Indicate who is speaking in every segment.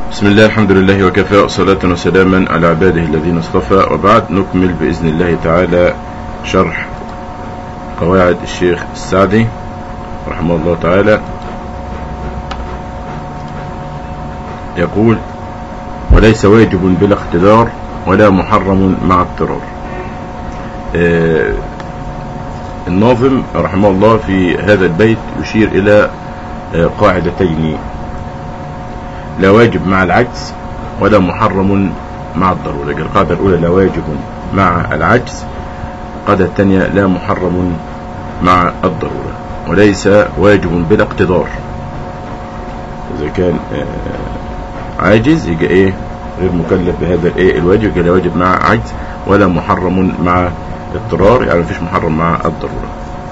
Speaker 1: بسم الله الحمد لله وكفى وصلاة وسلاما على عباده الذين اصطفى وبعد نكمل بإذن الله تعالى شرح قواعد الشيخ السعدي رحمه الله تعالى يقول وليس واجب بلا اقتدار ولا محرم مع اضطرار آه الناظم رحمه الله في هذا البيت يشير إلى آه قاعدتين لا واجب مع العجز ولا محرم مع الضرورة القاعدة الأولى لا واجب مع العجز القاعدة الثانية لا محرم مع الضرورة وليس واجب بلا اقتدار إذا كان عاجز يبقى إيه غير مكلف بهذا الإيه الواجب يبقى لا واجب مع عجز ولا محرم مع اضطرار يعني مفيش محرم مع الضرورة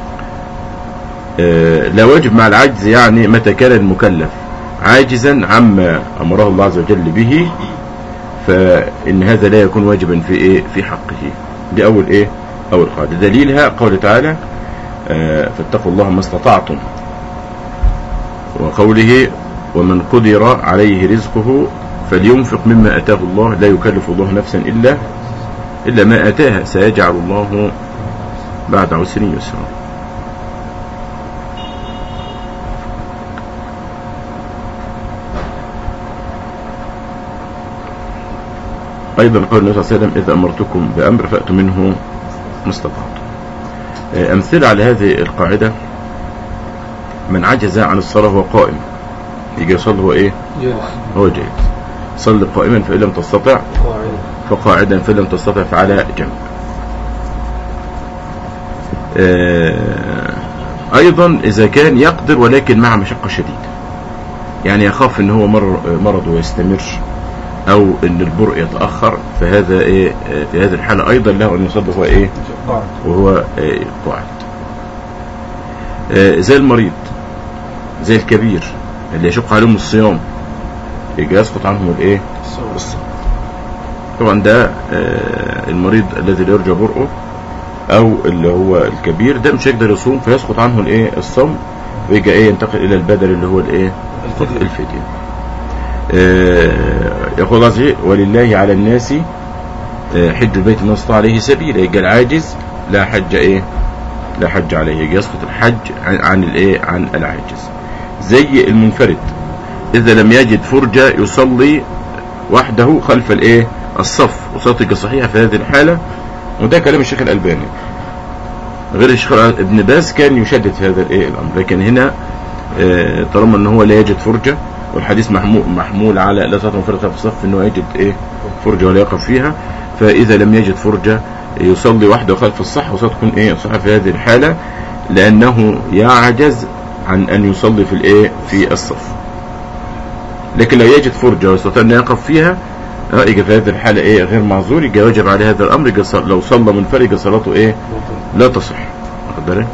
Speaker 1: لا واجب مع العجز يعني متى كان المكلف عاجزا عما امره الله عز وجل به فان هذا لا يكون واجبا في ايه في حقه دي اول ايه اول قاعده دليلها قول تعالى آه فاتقوا الله ما استطعتم وقوله ومن قدر عليه رزقه فلينفق مما اتاه الله لا يكلف الله نفسا الا الا ما اتاها سيجعل الله بعد عسر يسرا أيضا قال النبي صلى الله عليه وسلم إذا أمرتكم بأمر فأتوا منه ما استطعتم أمثلة على هذه القاعدة من عجز عن الصلاة وهو قائم يجي يصلي هو إيه
Speaker 2: جالس
Speaker 1: هو جالس صلي قائما فإن لم تستطع
Speaker 2: قاعد
Speaker 1: فقاعدا فإن لم تستطع فعلى جنب أيضا إذا كان يقدر ولكن مع مشقة شديدة يعني يخاف ان هو مر مرضه يستمر او ان البرء يتاخر فهذا ايه في هذه الحاله ايضا له ان يصلي هو ايه
Speaker 2: قاعد
Speaker 1: وهو إيه قاعد آه، زي المريض زي الكبير اللي يشق عليهم الصيام يجي يسقط عنهم الايه الصوم طبعا ده آه، المريض الذي لا يرجى برؤه او اللي هو الكبير ده مش هيقدر يصوم فيسقط عنه الايه الصوم ويجي ايه ينتقل الى البدل اللي هو الايه
Speaker 2: الفدية.
Speaker 1: الفدية آه، يقول الله عز وجل ولله على الناس آه، حج البيت من استطاع عليه سبيلا يجي العاجز لا حج ايه لا حج عليه يجي يسقط الحج عن, عن الايه عن العاجز زي المنفرد اذا لم يجد فرجة يصلي وحده خلف الايه الصف وصوتك صحيحة في هذه الحالة وده كلام الشيخ الألباني غير الشيخ ابن باز كان يشدد في هذا الايه الامر لكن هنا آه، طالما ان هو لا يجد فرجة والحديث محمول, محمول على لا تطعم فرقة في الصف انه يجد ايه فرجة ولا يقف فيها فاذا لم يجد فرجة يصلي وحده خلف الصح وصوت تكون ايه صح في هذه الحالة لانه يعجز عن ان يصلي في الايه في الصف لكن لو يجد فرجة ويستطيع ان يقف فيها اه يجي في هذه الحالة ايه غير معذور يجي واجب عليه هذا الامر يجي صل- لو صلى منفرد يجي صلاته ايه لا تصح واخد بالك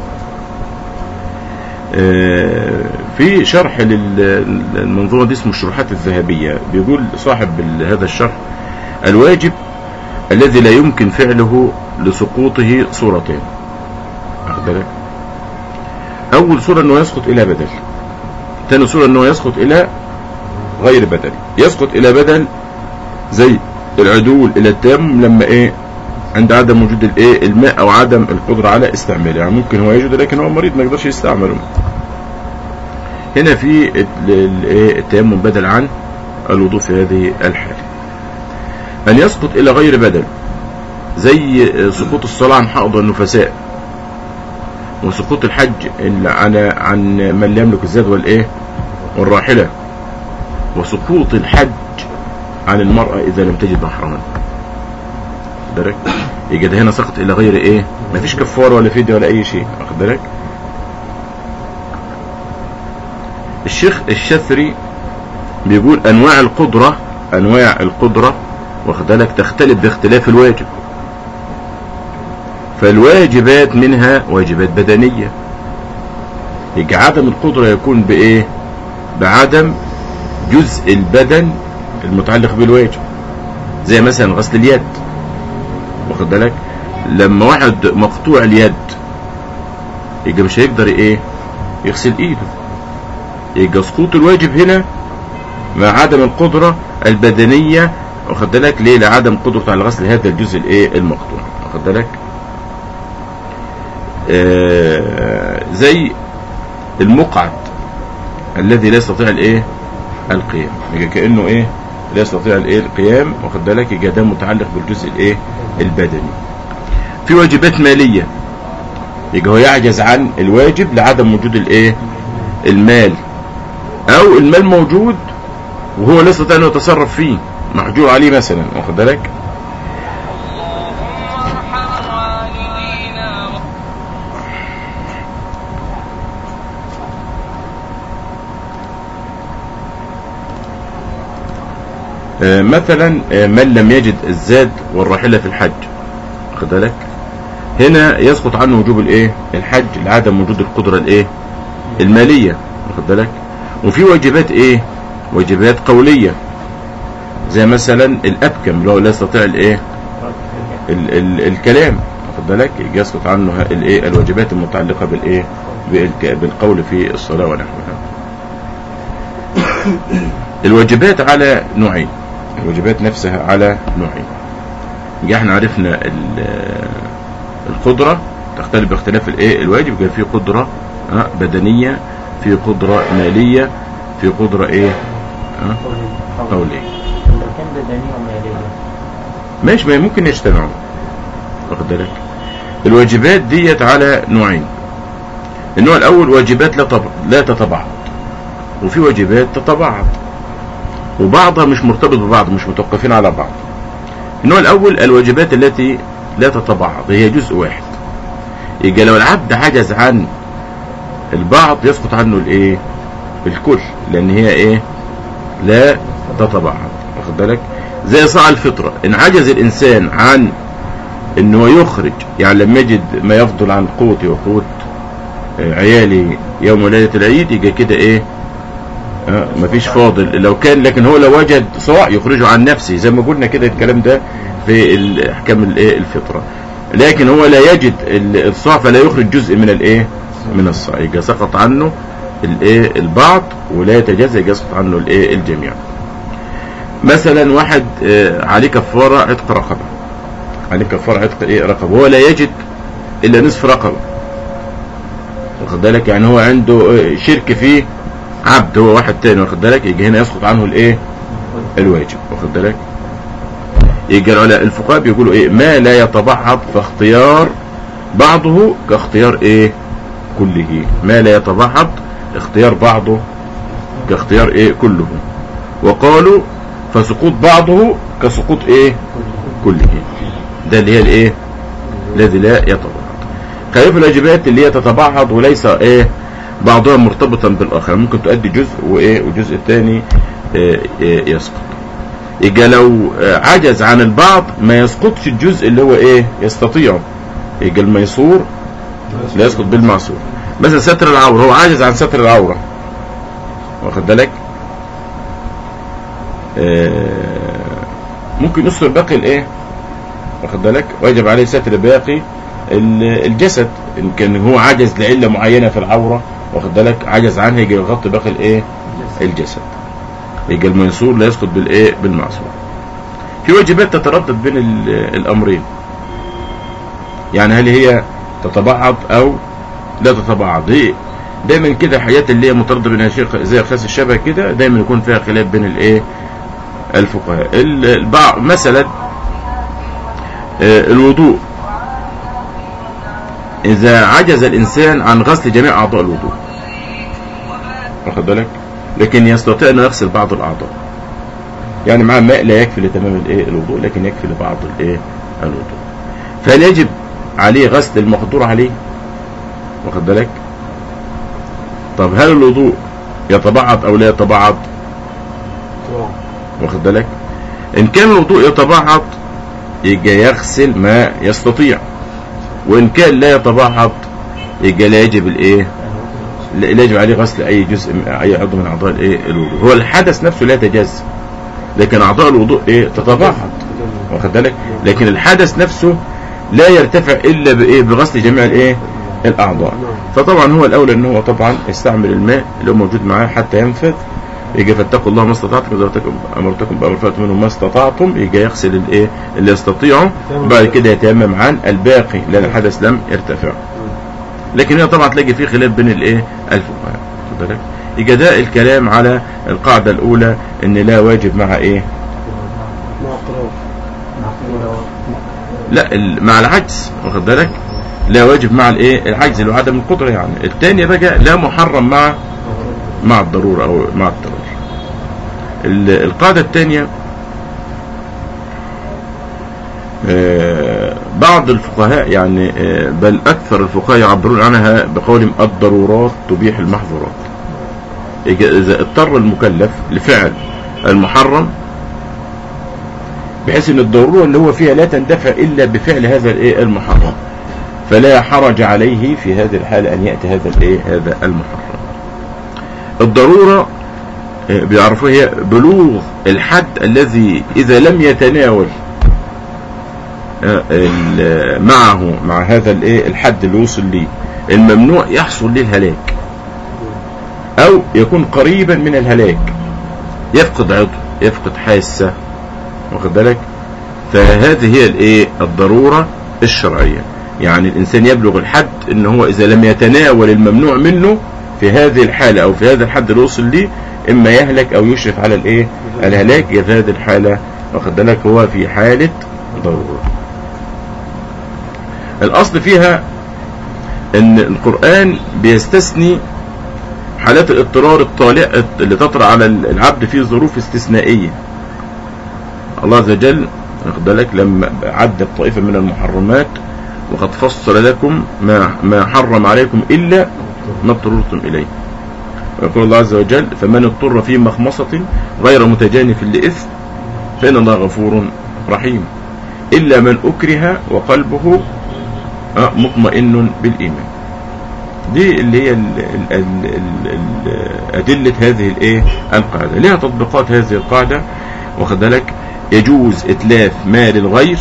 Speaker 1: آه، في شرح لل- للمنظومة دي اسمه الشروحات الذهبية بيقول صاحب ال- هذا الشرح الواجب الذي لا يمكن فعله لسقوطه صورتين واخد بالك أول صورة أنه يسقط إلى بدل ثاني صورة أنه يسقط إلى غير بدل يسقط إلى بدل زي العدول إلى التام لما إيه عند عدم وجود الايه الماء او عدم القدره على استعماله يعني ممكن هو يجد لكن هو مريض ما يقدرش يستعمله هنا في ال- ال- إيه التيمم بدل عن الوضوء في هذه الحاله ان يسقط الى غير بدل زي سقوط الصلاه عن حائض والنفساء وسقوط الحج اللي على عن من لا يملك الزاد والايه والراحله وسقوط الحج عن المراه اذا لم تجد محرما بالك يجي ده هنا سقط الى غير ايه مفيش كفاره ولا فديه ولا اي شيء واخد بالك الشيخ الشثري بيقول انواع القدره انواع القدره واخد بالك تختلف باختلاف الواجب فالواجبات منها واجبات بدنيه يجي عدم القدره يكون بايه بعدم جزء البدن المتعلق بالواجب زي مثلا غسل اليد واخد بالك لما واحد مقطوع اليد يبقى مش هيقدر ايه يغسل ايده يبقى سقوط الواجب هنا مع عدم القدرة البدنية واخد بالك ليه لعدم قدرته على غسل هذا الجزء الايه المقطوع واخد بالك آه زي المقعد الذي لا يستطيع الايه القيام يبقى كانه ايه لا يستطيع الايه القيام واخد بالك يبقى ده متعلق بالجزء الايه البدني في واجبات ماليه يبقى هو يعجز عن الواجب لعدم وجود الايه المال او المال موجود وهو لا يستطيع انه يتصرف فيه محجور عليه مثلا واخد بالك آه، مثلا آه، من لم يجد الزاد والراحلة في الحج واخد بالك هنا يسقط عنه وجوب الايه الحج لعدم وجود القدرة الايه المالية واخد بالك وفي واجبات ايه واجبات قولية زي مثلا الابكم اللي هو لا يستطيع الايه ال ال الكلام واخد بالك يسقط عنه ه- الايه الواجبات المتعلقة بالايه بالك- بالقول في الصلاة ونحوها الواجبات على نوعين الواجبات نفسها على نوعين يبقى احنا عرفنا ال- القدرة تختلف باختلاف الايه الواجب يبقى في قدرة ها، بدنية في قدرة مالية في قدرة ايه ها، قولية
Speaker 2: لو كان بدني ومالية
Speaker 1: ماشي ما ممكن يجتمعوا واخد بالك الواجبات ديت على نوعين النوع الاول واجبات لا طب... لا تتبعض وفي واجبات تتبعض وبعضها مش مرتبط ببعض مش متوقفين على بعض النوع الاول الواجبات التي لا تتبعض هي جزء واحد يبقى لو العبد عجز عن البعض يسقط عنه الايه الكل لان هي ايه لا تتبعض واخد بالك زي صاع الفطرة ان عجز الانسان عن انه يخرج يعني لما يجد ما يفضل عن قوتي وقوت آه، عيالي يوم ولادة العيد يبقى كده ايه آه مفيش فاضل لو كان لكن هو لو وجد صاع يخرجه عن نفسه زي ما قلنا كده الكلام ده في ال- احكام الايه الفطرة لكن هو لا يجد ال- الصاع فلا يخرج جزء من الايه من الصاع يبقى سقط عنه الايه البعض ولا يتجزأ يبقى يسقط عنه الايه الجميع مثلا واحد آه، عليه كفارة عتق رقبة عليه كفارة عتق ايه رقبة هو لا يجد الا نصف رقبة واخد بالك يعني هو عنده آه، شرك فيه عبد هو واحد تاني واخد بالك يجي هنا يسقط عنه الايه الواجب واخد بالك يجي العلماء الفقهاء بيقولوا ايه ما لا يتبعض فاختيار بعضه كاختيار ايه كله ما لا يتبعض اختيار بعضه كاختيار ايه كله وقالوا فسقوط بعضه كسقوط ايه كله ده اللي هي الايه الذي لا يتبعض خلاف الواجبات اللي هي تتبعض وليس ايه بعضها مرتبطا بالاخر ممكن تؤدي جزء وايه والجزء الثاني إيه إيه يسقط يبقى لو آه، عجز عن البعض ما يسقطش الجزء اللي هو ايه يستطيعه يبقى الميسور لا يسقط بالمعسور مثلا ستر العورة هو عاجز عن ستر العورة واخد بالك آه، ممكن يستر باقي الايه واخد بالك واجب عليه ستر باقي ال- الجسد ان كان هو عجز لعله معينه في العوره واخد بالك عجز عنها يجي يغطي باقي الايه الجسد يبقى الميسور لا يسقط بالايه بالمعصور في واجبات تتردد بين ال- الامرين يعني هل هي تتبعض او لا تتبعض هي دايما كده الحاجات اللي هي متردد بينها شيء زي قياس الشبه كده دايما يكون فيها خلاف بين الايه الفقهاء ال- البعض مثلا آه، الوضوء إذا عجز الإنسان عن غسل جميع أعضاء الوضوء واخد بالك لكن يستطيع أن يغسل بعض الأعضاء يعني مع ماء لا يكفي لتمام الإيه الوضوء لكن يكفي لبعض الإيه الوضوء فهل يجب عليه غسل المقدور عليه واخد بالك طب هل الوضوء يتبعض أو لا يتبعض واخد بالك إن كان الوضوء يتبعض يبقى يغسل ما يستطيع وإن كان لا يتبعض يبقى لا يجب الإيه لا لا يجب عليه غسل أي جزء من أي عضو من أعضاء الإيه الوضوء هو الحدث نفسه لا يتجزأ لكن أعضاء الوضوء إيه تتبعض واخد بالك لكن الحدث نفسه لا يرتفع إلا بإيه بغسل جميع الإيه الأعضاء فطبعا هو الأولى أن هو طبعا يستعمل الماء اللي هو موجود معاه حتى ينفذ يجي فاتقوا الله ما استطعتم اذا أمرتكم- امرتكم بامر فاتوا منه ما استطعتم يجي يغسل الايه اللي يستطيعه بعد كده يتيمم عن الباقي لان الحدث لم يرتفع لكن هنا طبعا تلاقي فيه خلاف بين الايه الفقهاء واخد بالك يبقى ده الكلام على القاعده الاولى ان لا واجب مع ايه
Speaker 3: مع اقرار
Speaker 1: لا ال- مع العجز واخد بالك لا واجب مع الايه العجز اللي هو عدم القدره يعني الثانيه بقى لا محرم مع مع الضروره او مع الضروره ال- القاعده الثانيه آه، بعض الفقهاء يعني آه، بل اكثر الفقهاء يعبرون عنها بقولهم الضرورات تبيح المحظورات إذا إذا اضطر المكلف لفعل المحرم بحيث ان الضروره اللي هو فيها لا تندفع الا بفعل هذا الايه المحرم فلا حرج عليه في هذه الحاله ان ياتي هذا الايه هذا المحرم الضروره آه، بيعرفوها هي بلوغ الحد الذي اذا لم يتناول آه، ال- معه مع هذا الايه الحد اللي وصل ليه الممنوع يحصل ليه الهلاك او يكون قريبا من الهلاك يفقد عضو يفقد حاسه واخد بالك فهذه هي الايه الضروره الشرعيه يعني الانسان يبلغ الحد ان هو اذا لم يتناول الممنوع منه في هذه الحاله او في هذا الحد اللي وصل ليه اما يهلك او يشرف على الايه الهلاك في هذه الحاله واخد بالك هو في حاله ضروره الاصل فيها ان القران بيستثني حالات الاضطرار الطالئه اللي تطرأ على العبد في ظروف استثنائيه الله عز وجل واخد بالك لما عدت طائفه من المحرمات وقد فصل لكم ما ما حرم عليكم الا ما اضطررتم اليه ويقول الله عز وجل فمن اضطر في مخمصه غير متجانف لاثم فان الله غفور رحيم الا من اكره وقلبه آه، مطمئن بالايمان دي اللي هي ال ال ال ال ال أدلة هذه الإيه القاعدة لها تطبيقات هذه القاعدة واخد بالك يجوز إتلاف مال الغير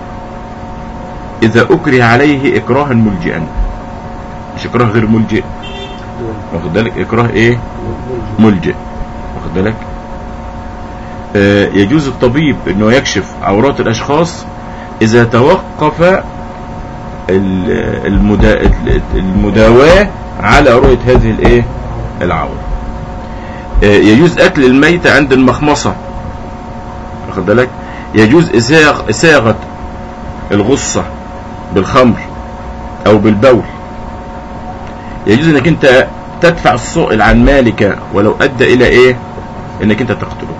Speaker 1: إذا أكره عليه إكراها ملجئا مش إكراه غير ملجئ واخد بالك إكراه إيه ملجئ واخد بالك آه يجوز الطبيب إنه يكشف عورات الأشخاص إذا توقف ال- المدا... المداواة على رؤية هذه الايه العورة آه، يجوز اكل الميت عند المخمصة واخد بالك يجوز إساغ... إساغة الغصة بالخمر او بالبول يجوز انك انت تدفع السؤل عن مالك ولو ادى الى ايه انك انت تقتله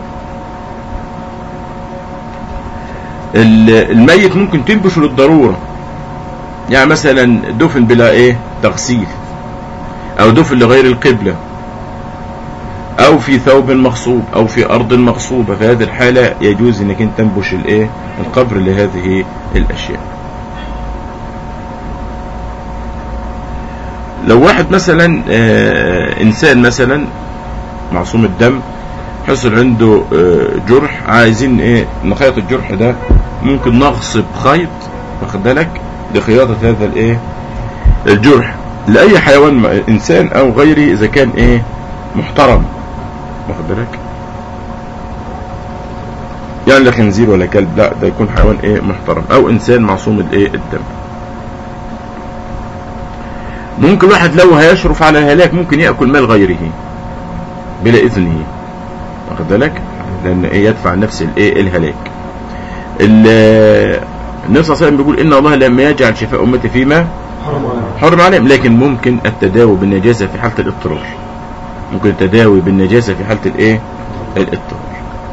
Speaker 1: ال- الميت ممكن تنبشه للضروره يعني مثلا دفن بلا ايه تغسيل او دفن لغير القبلة او في ثوب مغصوب او في ارض مغصوبة في هذه الحالة يجوز انك انت تنبش الايه القبر لهذه الاشياء لو واحد مثلا آه انسان مثلا معصوم الدم حصل عنده آه جرح عايزين ايه نخيط الجرح ده ممكن نغصب خيط واخد بالك لخياطة هذا الايه الجرح لأي حيوان م- إنسان أو غيره إذا كان إيه محترم واخد بالك يعني لا خنزير ولا كلب لا ده يكون حيوان إيه محترم أو إنسان معصوم الإيه الدم ممكن واحد لو هيشرف على الهلاك ممكن يأكل مال غيره بلا إذنه واخد بالك لأن إيه يدفع نفس الإيه الهلاك ال- النبي صلى الله عليه وسلم بيقول إن الله لم يجعل شفاء أمتي فيما
Speaker 3: حرم عليك
Speaker 1: حرم عليهم لكن ممكن التداوي بالنجاسة في حالة الاضطرار ممكن التداوي بالنجاسة في حالة الايه الاضطرار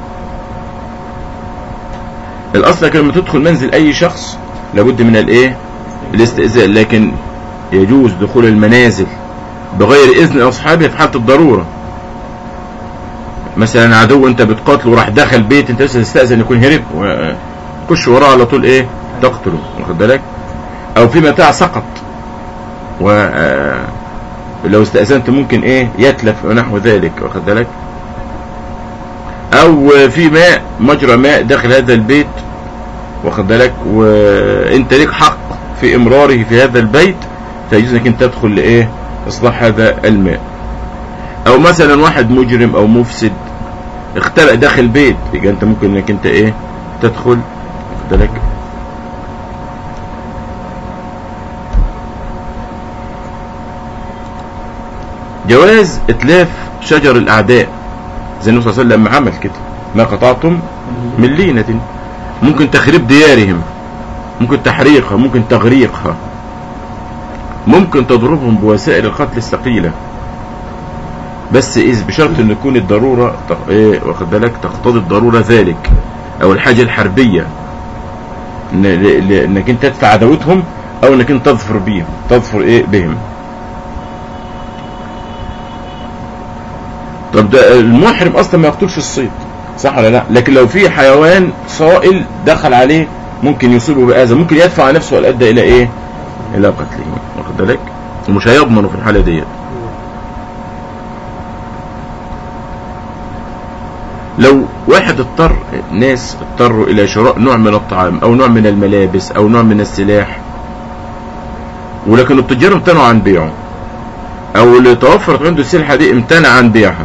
Speaker 1: الاصل لما تدخل منزل اي شخص لابد من الايه الاستئذان لكن يجوز دخول المنازل بغير اذن اصحابها في حالة الضرورة مثلا عدو انت بتقاتله وراح دخل بيت انت لسه تستأذن يكون هرب وكش وراه على طول ايه تقتله واخد بالك او في متاع سقط ولو استأذنت ممكن ايه يتلف ونحو ذلك واخد بالك او في ماء مجرى ماء داخل هذا البيت واخد بالك وانت ليك حق في امراره في هذا البيت فيجوز انك انت تدخل لايه اصلاح هذا الماء او مثلا واحد مجرم او مفسد اخترق داخل بيت يبقى انت ممكن انك انت ايه تدخل واخد بالك جواز اتلاف شجر الاعداء زي النبي صلى الله عليه وسلم عمل كده ما قطعتم من لينة ممكن تخريب ديارهم ممكن تحريقها ممكن تغريقها ممكن تضربهم بوسائل القتل الثقيلة بس إذ بشرط أن يكون الضرورة تق- إيه واخد بالك تقتضي الضرورة ذلك أو الحاجة الحربية إن- ل- ل- انك انت تدفع عداوتهم او انك انت تظفر بيهم تظفر ايه بهم طب ده المحرم اصلا ما يقتلش الصيد صح ولا لا لكن لو في حيوان صائل دخل عليه ممكن يصيبه باذى ممكن يدفع نفسه والادى الى ايه الى قتله واخد بالك ومش هيضمنه في الحاله ديت لو واحد اضطر ناس اضطروا الى شراء نوع من الطعام او نوع من الملابس او نوع من السلاح ولكن التجار امتنعوا عن بيعه او اللي توفرت عنده السلحه دي امتنع عن بيعها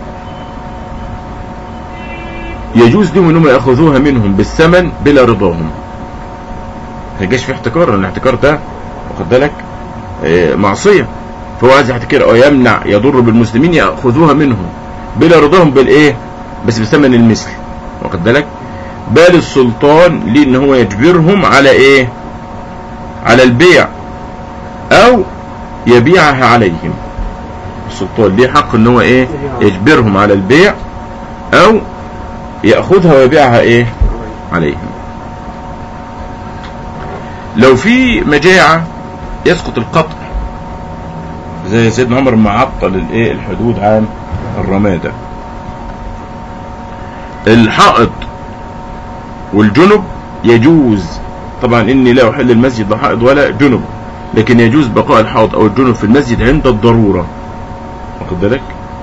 Speaker 1: يجوز لهم انهم ياخذوها منهم بالثمن بلا رضاهم ما يجيش في احتكار لان الاحتكار ده واخد بالك اه معصيه فهو عايز يحتكر او يمنع يضر بالمسلمين ياخذوها منهم بلا رضاهم بالايه بس بثمن المثل واخد بالك بل السلطان ليه ان هو يجبرهم على ايه على البيع او يبيعها عليهم السلطان ليه حق ان هو ايه يجبرهم على البيع او ياخذها ويبيعها ايه عليهم لو في مجاعة يسقط القطع زي سيدنا عمر ما عطل الايه الحدود عن الرمادة الحائط والجنب يجوز طبعا اني لا احل المسجد لا حائط ولا جنب لكن يجوز بقاء الحائط او الجنب في المسجد عند الضرورة واخد بالك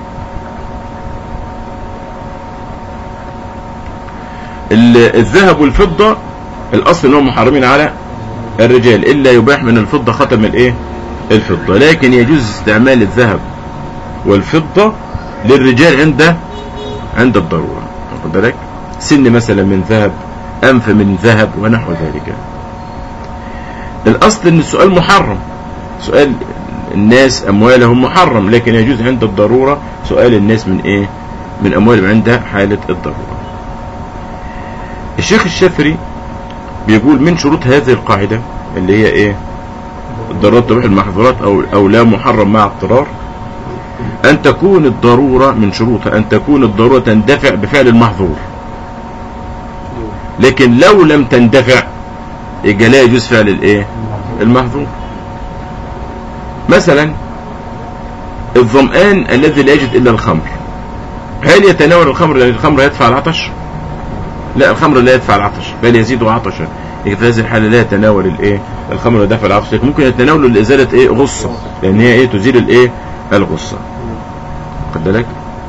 Speaker 1: الذهب والفضة الاصل انهم محرمين على الرجال الا يباح من الفضة ختم الايه الفضة لكن يجوز استعمال الذهب والفضة للرجال عند عند الضرورة واخد بالك سن مثلا من ذهب انف من ذهب ونحو ذلك الاصل ان السؤال محرم سؤال الناس اموالهم محرم لكن يجوز عند الضرورة سؤال الناس من ايه من اموالهم عند حالة الضرورة الشيخ الشافري بيقول من شروط هذه القاعدة اللي هي ايه الضرورات تبيح المحظورات او او لا محرم مع اضطرار ان تكون الضرورة من شروطها ان تكون الضرورة تندفع بفعل المحظور لكن لو لم تندفع يبقى لا يجوز فعل الايه المحظور مثلا الظمآن الذي لا يجد الا الخمر هل يتناول الخمر لان الخمر يدفع العطش لا الخمر لا يدفع العطش بل يزيد عطشا في هذه الحالة لا يتناول الايه الخمر دفع العطش لكن ممكن يتناوله لإزالة ايه غصة لان هي ايه تزيل الايه الغصة خد بالك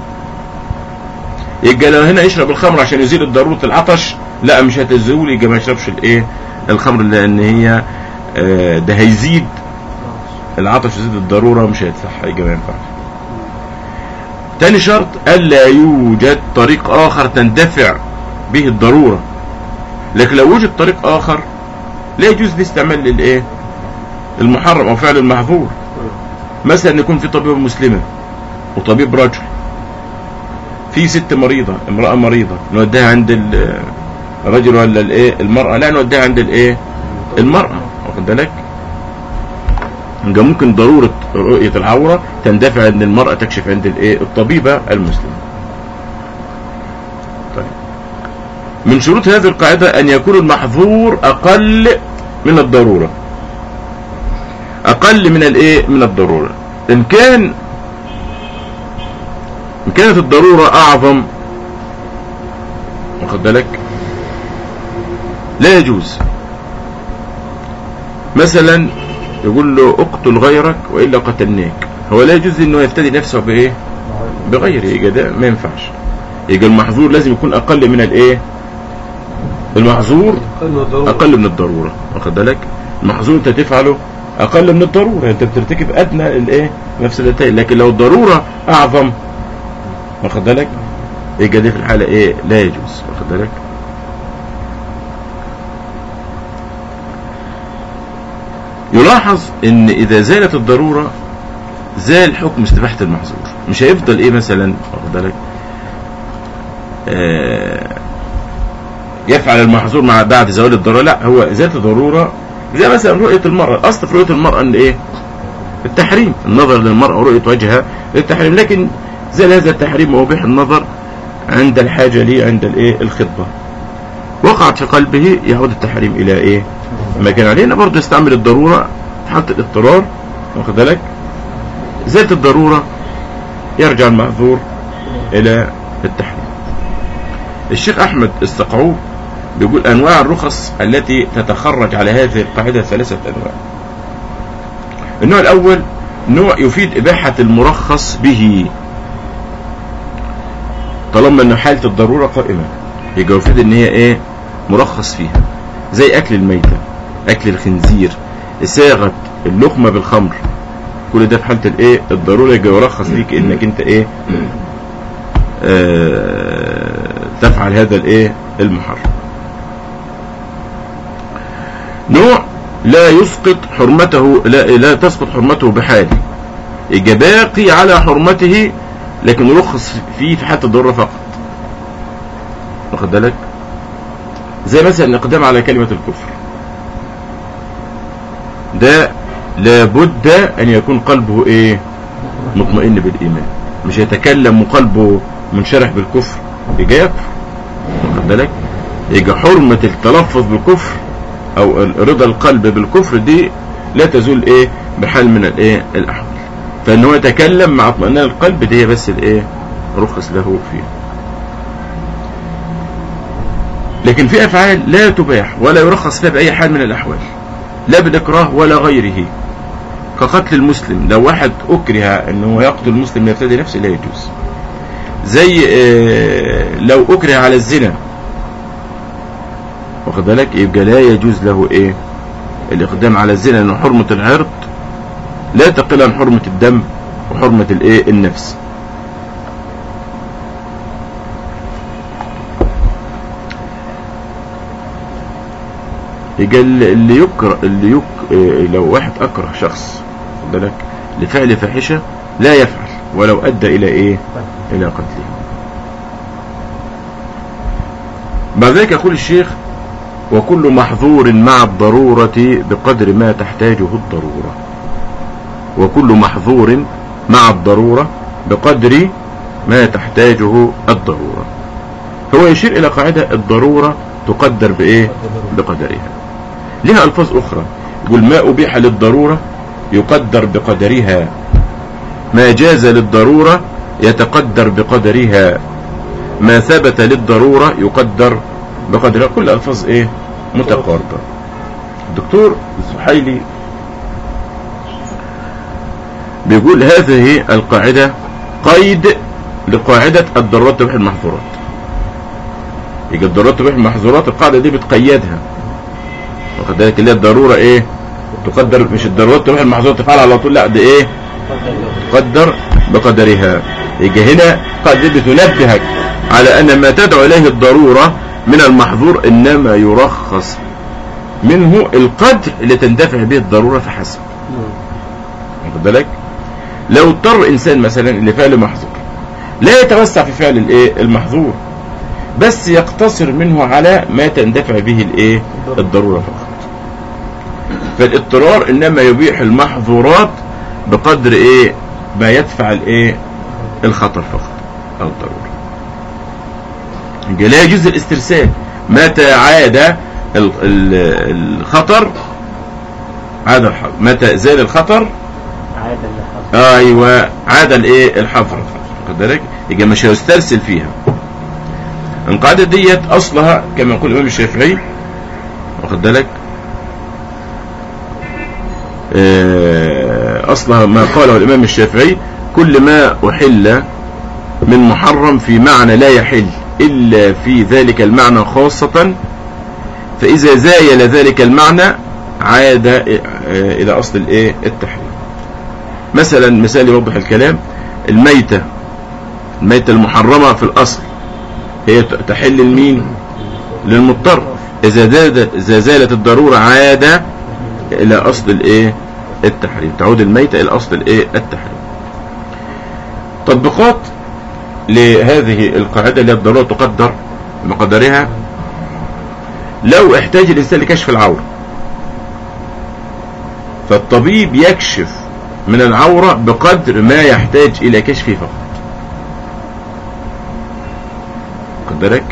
Speaker 1: يبقى لو هنا يشرب الخمر عشان يزيل ضرورة العطش لا مش هتزول يبقى ما يشربش الايه الخمر لان هي آه ده هيزيد العطش يزيد الضرورة مش هيدفعها يبقى ما ينفعش تاني شرط ألا يوجد طريق آخر تندفع به الضرورة لكن لو وجد طريق آخر لا يجوز الاستعمال للإيه المحرم أو فعل المحظور مثلا يكون في طبيب مسلمة وطبيب رجل في ست مريضة امرأة مريضة نوديها عند الرجل ولا الايه المرأة لا نوديها عند الايه المرأة واخد بالك يبقى ممكن ضرورة رؤية العورة تندفع ان المرأة تكشف عند الايه الطبيبة المسلمة طيب من شروط هذه القاعدة ان يكون المحظور اقل من الضرورة اقل من الايه من الضرورة ان كان ان كانت الضرورة اعظم واخد بالك لا يجوز مثلا يقول له اقتل غيرك والا قتلناك هو لا يجوز انه يفتدي نفسه بايه بغيره يبقى ده ما ينفعش يبقى المحظور لازم يكون اقل من الايه المحظور اقل من الضروره واخد بالك المحظور انت تفعله اقل من الضروره انت بترتكب ادنى الايه مفسدتين لكن لو الضروره اعظم واخد بالك يبقى دي في الحالة ايه لا يجوز واخد بالك يلاحظ ان اذا زالت الضرورة زال حكم استباحة المحظور مش هيفضل ايه مثلا واخد بالك آه يفعل المحظور مع بعد زوال الضرورة لا هو ذات ضرورة زي مثلا رؤية المرأة الاصل في رؤية المرأة ان ايه التحريم النظر للمرأة ورؤية وجهها للتحريم لكن زال هذا التحريم وبيح النظر عند الحاجة ليه عند الايه الخطبة وقعت في قلبه يعود التحريم الى ايه ما كان علينا برضه يستعمل الضرورة في حالة الاضطرار واخد بالك ذات الضرورة يرجع المعذور الى التحريم الشيخ احمد السقعوب بيقول انواع الرخص التي تتخرج على هذه القاعدة ثلاثة انواع النوع الاول نوع يفيد اباحة المرخص به طالما ان حالة الضرورة قائمة يبقى يفيد ان هي ايه مرخص فيها زي اكل الميتة اكل الخنزير صاغة اللقمة بالخمر كل ده في حالة الايه الضرورة يبقى يرخص ليك انك انت ايه آه تفعل هذا الايه المحرم نوع لا يسقط حرمته لا, لا تسقط حرمته بحال يبقى باقي على حرمته لكن رخص فيه في حالة الضرورة فقط واخد بالك زي مثلا الاقدام على كلمة الكفر ده لابد ان يكون قلبه ايه مطمئن بالايمان مش يتكلم وقلبه منشرح بالكفر يجي يكفر واخد بالك يجي حرمة التلفظ بالكفر او رضا القلب بالكفر دي لا تزول ايه بحال من الايه الاحوال فان هو يتكلم مع اطمئنان القلب دي هي بس الايه رخص له فيه لكن في افعال لا تباح ولا يرخص فيها باي حال من الاحوال لا بالاكراه ولا غيره كقتل المسلم لو واحد اكره انه يقتل المسلم يفتدي نفسه لا يجوز زي آه لو اكره على الزنا واخد بالك يبقى لا يجوز له ايه الاقدام على الزنا لانه حرمه العرض لا تقل عن حرمه الدم وحرمه الايه النفس يبقى اللي يكره اللي يك إيه لو واحد اكره شخص خد بالك لفعل فاحشه لا يفعل ولو ادى الى ايه الى قتله بعد ذلك يقول الشيخ وكل محظور مع الضرورة بقدر ما تحتاجه الضرورة وكل محظور مع الضرورة بقدر ما تحتاجه الضرورة هو يشير إلى قاعدة الضرورة تقدر بإيه بقدرها لها ألفاظ أخرى يقول ما أبيح للضرورة يقدر بقدرها ما جاز للضرورة يتقدر بقدرها ما ثبت للضرورة يقدر بقدرها كل ألفاظ إيه متقاربة الدكتور الزحيلي بيقول هذه القاعدة قيد لقاعدة الضرورات تبيح المحظورات يبقى الضرورات تبيح المحظورات القاعدة دي بتقيدها واخد بالك اللي هي الضرورة ايه تقدر مش الضرورات تبيح المحظورات تفعل على طول لا ده ايه تقدر بقدرها يبقى هنا قاعدة بتنبهك على ان ما تدعو اليه الضرورة من المحظور انما يرخص منه القدر اللي تندفع به الضرورة فحسب واخد بالك لو اضطر انسان مثلا لفعل محظور لا يتوسع في فعل الايه المحظور بس يقتصر منه على ما تندفع به الايه الضرورة فقط فالاضطرار انما يبيح المحظورات بقدر ايه ما يدفع الايه الخطر فقط او الضرورة لا يجوز الاسترسال متى عاد الخطر عاد الحظر متى زال الخطر
Speaker 2: عاد اللي حصل
Speaker 1: ايوه عاد الايه الحظر واخد بالك يبقى مش هيسترسل فيها القاعده ديت اصلها كما يقول الامام الشافعي واخد بالك آه، اصلها ما قاله الامام الشافعي كل ما احل من محرم في معنى لا يحل الا في ذلك المعنى خاصه فاذا زايل ذلك المعنى عاد آه، الى اصل الايه التحريم مثلا مثال يوضح الكلام الميتة الميتة المحرمة في الأصل هي ت- تحل المين للمضطر اذا زادت اذا زالت الضروره عاد الى اصل الايه التحريم تعود الميتة الى اصل الايه التحريم تطبيقات لهذه القاعدة اللي هي الضرورة تقدر بمقدارها لو احتاج الإنسان لكشف العورة فالطبيب يكشف من العورة بقدر ما يحتاج إلى كشفه فقط خد بالك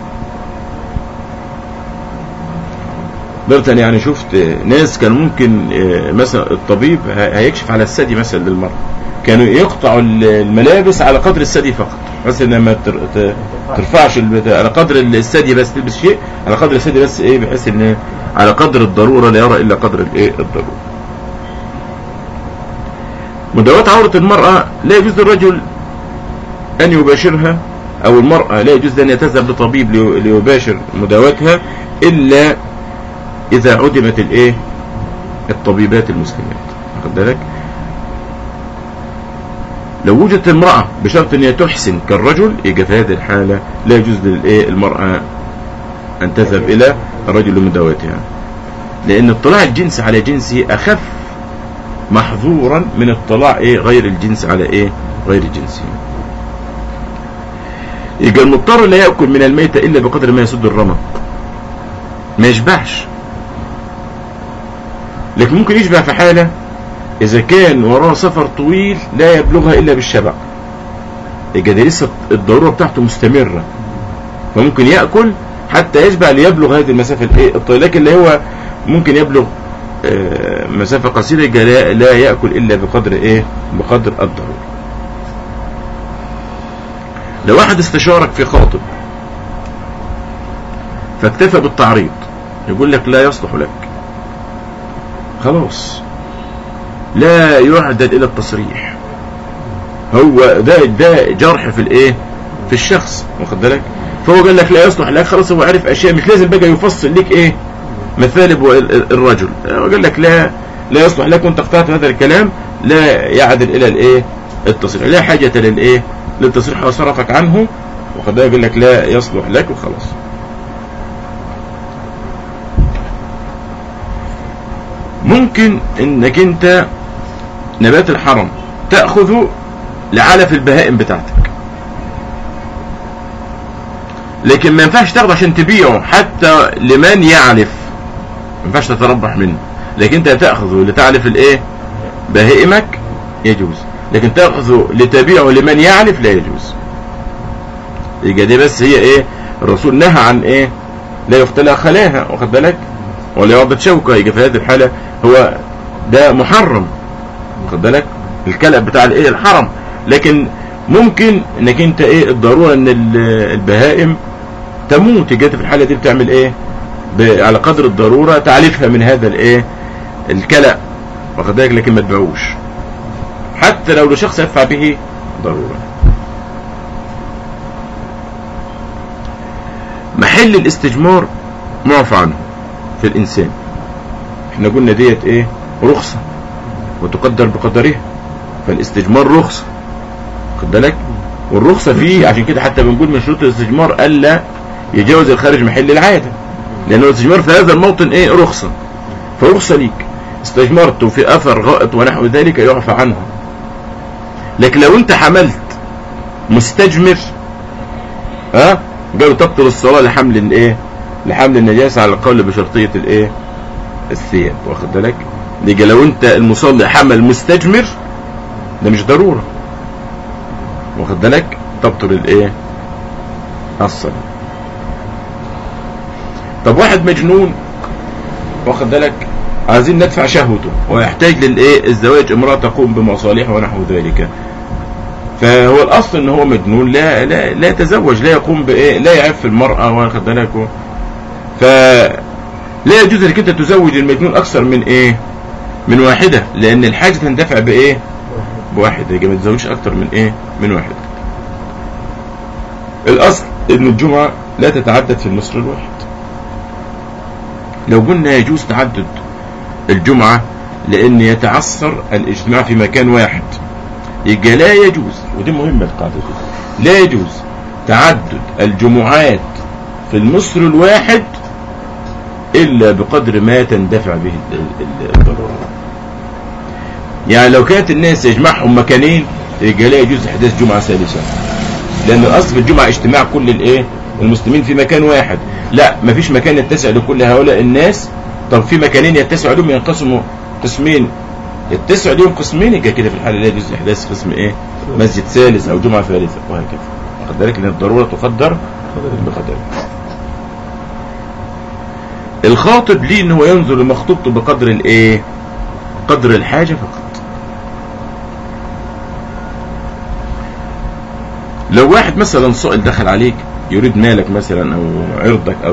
Speaker 1: قدرت أنا يعني شفت ناس كان ممكن آه، مثلا الطبيب ه- هيكشف على الثدي مثلا للمرأة كانوا يقطعوا ال- الملابس على قدر الثدي فقط بس انها ما تر- ت- ترفعش البتاع على قدر الثدي بس تلبس شيء على قدر الثدي بس ايه بحيث ان على قدر الضروره لا يرى الا قدر الايه الضروره مداواة عورة المرأة لا يجوز للرجل أن يباشرها أو المرأة لا يجوز أن يتذهب لطبيب لي- ليباشر مداواتها إلا إذا عدمت الإيه الطبيبات المسلمات واخد بالك لو وجدت المرأة بشرط أن هي تحسن كالرجل يبقى في هذه الحالة لا يجوز للإيه المرأة أن تذهب إلى الرجل لمداواتها لأن اطلاع الجنس على جنسه أخف محظورا من اطلاع إيه غير الجنس على إيه غير جنسه يبقى المضطر لا يأكل من الميتة إلا بقدر ما يسد الرمق ما يشبعش لكن ممكن يشبع في حالة إذا كان وراه سفر طويل لا يبلغها إلا بالشبع يبقى ده لسه الضرورة بتاعته مستمرة فممكن يأكل حتى يشبع ليبلغ هذه المسافة الإيه الطويلة لكن اللي هو ممكن يبلغ آه، مسافة قصيرة يبقى لا, لا يأكل إلا بقدر إيه بقدر الضرورة لو واحد استشارك في خاطب فاكتفى بالتعريض يقول لك لا يصلح لك خلاص لا يعدل الى التصريح هو ده ده جرح في الايه في الشخص واخد بالك فهو قال لك لا يصلح لك خلاص هو عارف اشياء مش لازم بقى يفصل لك ايه مثالب ال- الرجل هو قال لك لا لا يصلح لك وانت اقتنعت هذا الكلام لا يعدل الى الايه التصريح لا حاجة للايه للتصريح وصرفك عنه واخد بالك قال لك لا يصلح لك وخلاص ممكن انك انت نبات الحرم تأخذه لعلف البهائم بتاعتك لكن ما ينفعش تاخده عشان تبيعه حتى لمن يعلف ما ينفعش تتربح منه لكن انت تأخذه لتعلف الايه بهائمك يجوز لكن تأخذه لتبيعه لمن يعلف لا يجوز يبقى دي بس هي ايه الرسول نهى عن ايه لا يختلى خلاها واخد بالك ولا يعضد شوكة يبقى في هذه الحالة هو ده محرم واخد بالك الكلب بتاع الايه الحرم لكن ممكن انك انت ايه الضرورة ان ال- البهائم تموت يبقى أنت في الحالة دي بتعمل ايه ب- على قدر الضرورة تعلفها من هذا الايه الكلأ واخد بالك لكن ما تبيعوش حتى لو لشخص يدفع به ضرورة محل الاستجمار معفى عنه في الإنسان احنا قلنا ديت ايه رخصة وتقدر بقدرها فالاستجمار رخصة خد بالك والرخصة فيه عشان كده حتى بنقول من شروط الاستجمار ألا يجاوز الخارج محل العادة لأن الاستجمار في هذا الموطن ايه رخصة فرخصة ليك استجمرت في أثر غائط ونحو ذلك يعفى عنه لكن لو انت حملت مستجمر ها قالوا تبطل الصلاة لحمل الايه لحمل النجاسة على القول بشرطية الايه الثياب واخد بالك يبقى لو انت المصلي حمل مستجمر ده مش ضرورة واخد بالك تبطل الايه الصلاة طب واحد مجنون واخد بالك عايزين ندفع شهوته ويحتاج للايه الزواج امرأة تقوم بمصالحه ونحو ذلك فهو الاصل ان هو مجنون لا لا لا يتزوج لا يقوم بايه لا يعف المرأة واخد بالك و- ف لا يجوز لك انت تزوج المجنون اكثر من ايه من واحدة لان الحاجة تندفع بايه بواحدة يبقى ما تزوجش اكثر من ايه من واحدة الاصل ان الجمعة لا تتعدد في المصر الواحد لو قلنا يجوز تعدد الجمعة لان يتعثر الاجتماع في مكان واحد يبقى لا يجوز ودي مهمة القاعدة دي لا يجوز تعدد الجمعات في المصر الواحد إلا بقدر ما تندفع به ال- ال- الضرورة يعني لو كانت الناس يجمعهم مكانين يبقى لا يجوز إحداث جمعة ثالثة لأن الأصل في الجمعة اجتماع كل الإيه المسلمين في مكان واحد لا مفيش مكان يتسع لكل هؤلاء الناس طب في مكانين يتسع لهم ينقسموا قسمين يتسع لهم قسمين يبقى كده في الحالة لا يجوز إحداث قسم إيه مسجد ثالث أو جمعة ثالثة وهكذا واخد بالك لأن الضرورة تقدر بقدرها الخاطب ليه ان هو ينظر لمخطوبته بقدر الايه قدر الحاجة فقط لو واحد مثلا سائل دخل عليك يريد مالك مثلا او عرضك او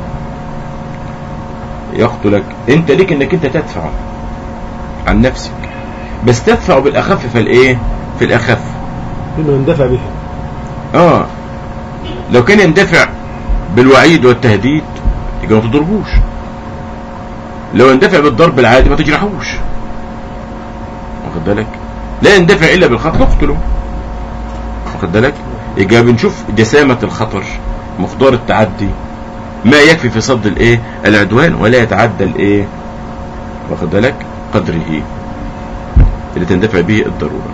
Speaker 1: يقتلك انت ليك انك انت تدفع عن نفسك بس تدفع بالاخف فالايه في الاخف
Speaker 3: بما يندفع به
Speaker 1: اه لو كان يندفع بالوعيد والتهديد يبقى ما تضربوش لو يندفع بالضرب العادي ما تجرحوش واخد بالك لا يندفع الا بالخطر اقتله واخد بالك يبقى بنشوف جسامة الخطر مقدار التعدي ما يكفي في صد الايه العدوان ولا يتعدى الايه واخد بالك قدره اللي تندفع به الضرورة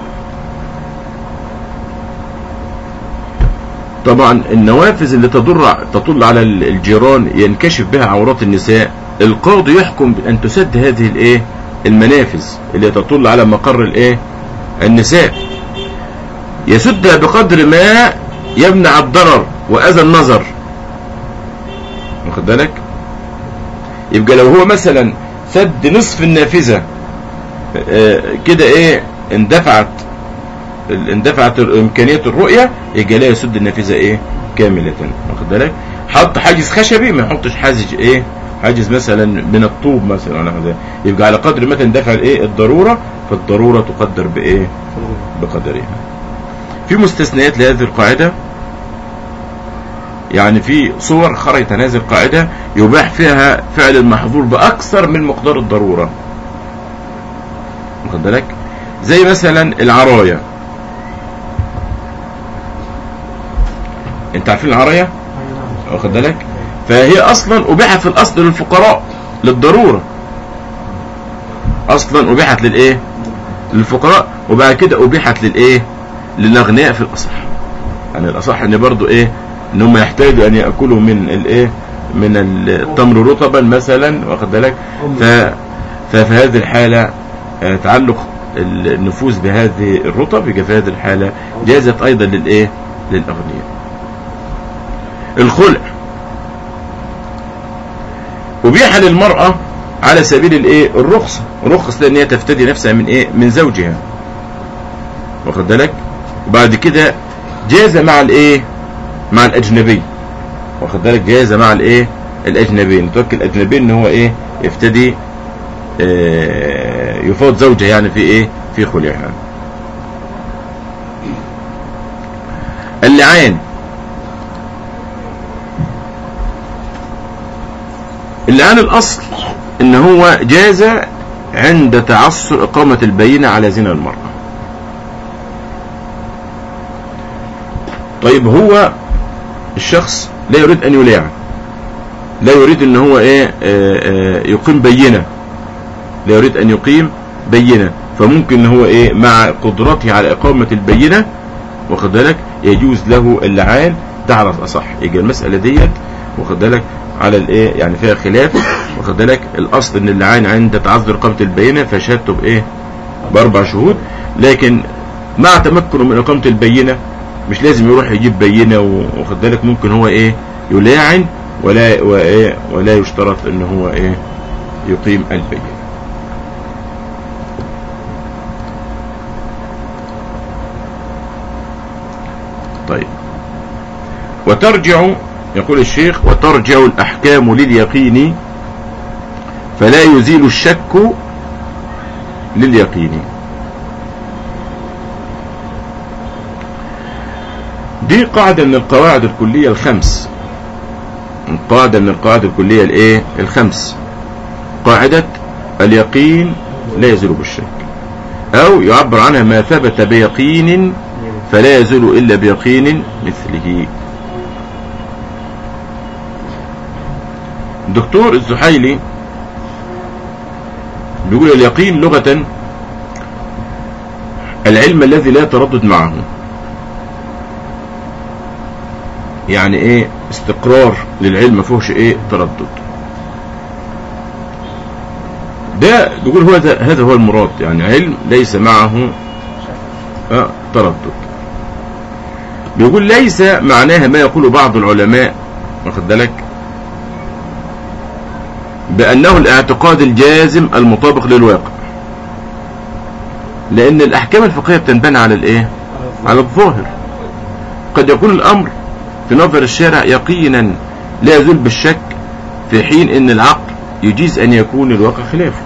Speaker 1: طبعا النوافذ اللي تضر تطل على الجيران ينكشف بها عورات النساء القاضي يحكم بأن تسد هذه الايه المنافذ اللي تطل على مقر الايه النساء يسدها بقدر ما يمنع الضرر وأذى النظر واخد بالك يبقى لو هو مثلا سد نصف النافذة آه، كده ايه اندفعت اندفعت امكانيه الرؤيه يبقى لا يسد النافذه ايه كامله واخد بالك حط حاجز خشبي ما يحطش حاجز ايه حاجز مثلا من الطوب مثلا ولا حاجة. يبقى على قدر ما تندفع الايه الضروره فالضروره تقدر بايه بقدرها في مستثنيات لهذه القاعده يعني في صور خرجت عن هذه القاعده يباح فيها فعل المحظور باكثر من مقدار الضروره واخد بالك زي مثلا العرايه انت عارفين العرايه واخد بالك فهي اصلا ابيحت في الاصل للفقراء للضروره اصلا ابيحت للايه للفقراء وبعد كده ابيحت للايه للاغنياء في الاصح يعني الاصح ان برضو ايه ان هم يحتاجوا ان ياكلوا من الايه من التمر رطبا مثلا واخد بالك ف ففي هذه الحاله آه، تعلق النفوذ بهذه الرطب يبقى في هذه الحاله جازت ايضا للايه للاغنياء الخلع أبيح للمرأة على سبيل الايه الرخصة الرخص لان هي تفتدي نفسها من ايه من زوجها واخد بالك وبعد كده جاز مع الايه مع الاجنبي واخد بالك جاز مع الايه الاجنبي نتوكل الاجنبي ان هو ايه يفتدي آه يفوت زوجها يعني في ايه في خلعها اللعان اللعان الاصل ان هو جاز عند تعثر اقامة البينة على زنا المرأة طيب هو الشخص لا يريد ان يلاعن لا يريد ان هو ايه آه آه يقيم بينة لا يريد ان يقيم بينة فممكن ان هو ايه مع قدرته على اقامة البينة واخد بالك يجوز له اللعان ده على الاصح يجي المسألة ديت واخد بالك على الايه يعني فيها خلاف واخد بالك الاصل ان اللعان عند تعذر اقامة البينة فشهادته بايه باربع شهود لكن مع تمكنه من اقامة البينة مش لازم يروح يجيب بينة واخد بالك ممكن هو ايه يلاعن ولا وايه ولا يشترط ان هو ايه يقيم البينة طيب وترجع يقول الشيخ وترجع الأحكام لليقين فلا يزيل الشك لليقين دي قاعدة من القواعد الكلية الخمس قاعدة من القواعد الكلية الايه الخمس قاعدة اليقين لا يزيل بالشك او يعبر عنها ما ثبت بيقين فلا يزول إلا بيقين مثله دكتور الزحيلي بيقول اليقين لغة العلم الذي لا تردد معه يعني ايه استقرار للعلم ما فيهوش ايه تردد ده بيقول هو ده هذا هو المراد يعني علم ليس معه آه تردد بيقول ليس معناها ما يقول بعض العلماء واخد بالك بأنه الاعتقاد الجازم المطابق للواقع لأن الأحكام الفقهية بتنبني على الإيه؟ على الظاهر قد يكون الأمر في نظر الشارع يقينا لا يزول بالشك في حين أن العقل يجيز أن يكون الواقع خلافه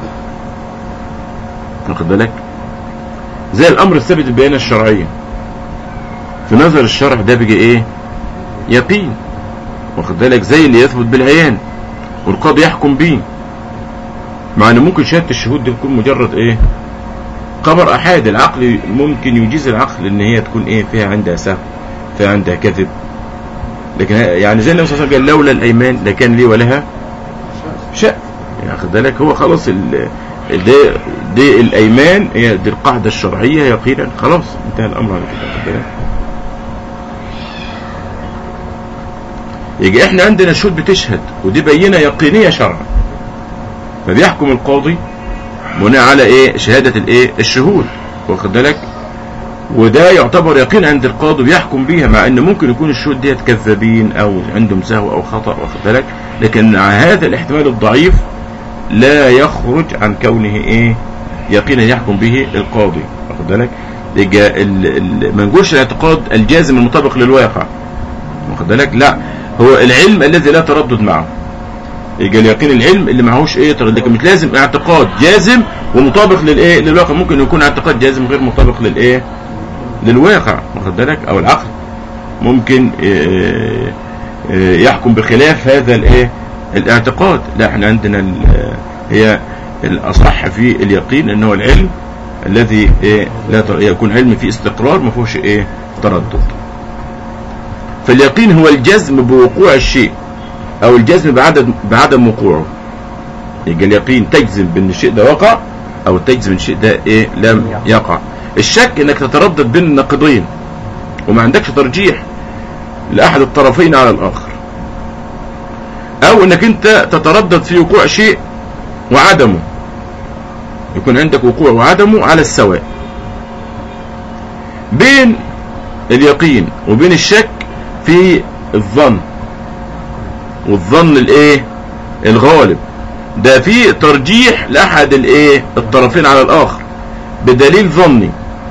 Speaker 1: واخد بالك زي الأمر الثابت بالبيانة الشرعية في نظر الشرع ده بيجي إيه يقين واخد بالك زي اللي يثبت بالعيان والقاضي يحكم بيه مع ان ممكن شهاده الشهود دي تكون مجرد ايه خبر احاد العقل ممكن يجيز العقل ان هي تكون ايه فيها عندها سهو فيها عندها كذب لكن يعني زي النبي صلى الله عليه وسلم قال لولا الايمان لكان لي ولها شأن يعني خد بالك هو خلاص ال دي, دي الايمان هي دي القاعده الشرعيه يقينا خلاص انتهى الامر على كده خد بالك يجي احنا عندنا شهود بتشهد ودي بينه يقينيه شرعا فبيحكم القاضي بناء على ايه شهاده الايه الشهود واخد بالك وده يعتبر يقين عند القاضي بيحكم بيها مع ان ممكن يكون الشهود ديت كذابين او عندهم سهو او خطا واخد بالك لكن مع هذا الاحتمال الضعيف لا يخرج عن كونه ايه يقينا يحكم به القاضي واخد بالك يجي ما نقولش الاعتقاد الجازم المطابق للواقع واخد بالك لا هو العلم الذي لا تردد معه يبقى اليقين العلم اللي معهوش ايه تردد لكن مش لازم اعتقاد جازم ومطابق للايه للواقع ممكن يكون اعتقاد جازم غير مطابق للايه للواقع واخد بالك او العقل ممكن إيه إيه يحكم بخلاف هذا الايه الاعتقاد لا احنا عندنا هي الاصح في اليقين ان هو العلم الذي إيه لا يكون علم فيه استقرار ما فيهوش ايه تردد فاليقين هو الجزم بوقوع الشيء او الجزم بعدم بعدم وقوعه يبقى اليقين تجزم بان الشيء ده وقع او تجزم ان الشيء ده ايه لم يقع الشك انك تتردد بين النقيضين وما عندكش ترجيح لاحد الطرفين على الاخر او انك انت تتردد في وقوع شيء وعدمه يكون عندك وقوع وعدمه على السواء بين اليقين وبين الشك في الظن والظن الايه الغالب ده في ترجيح لاحد الايه الطرفين على الاخر بدليل ظني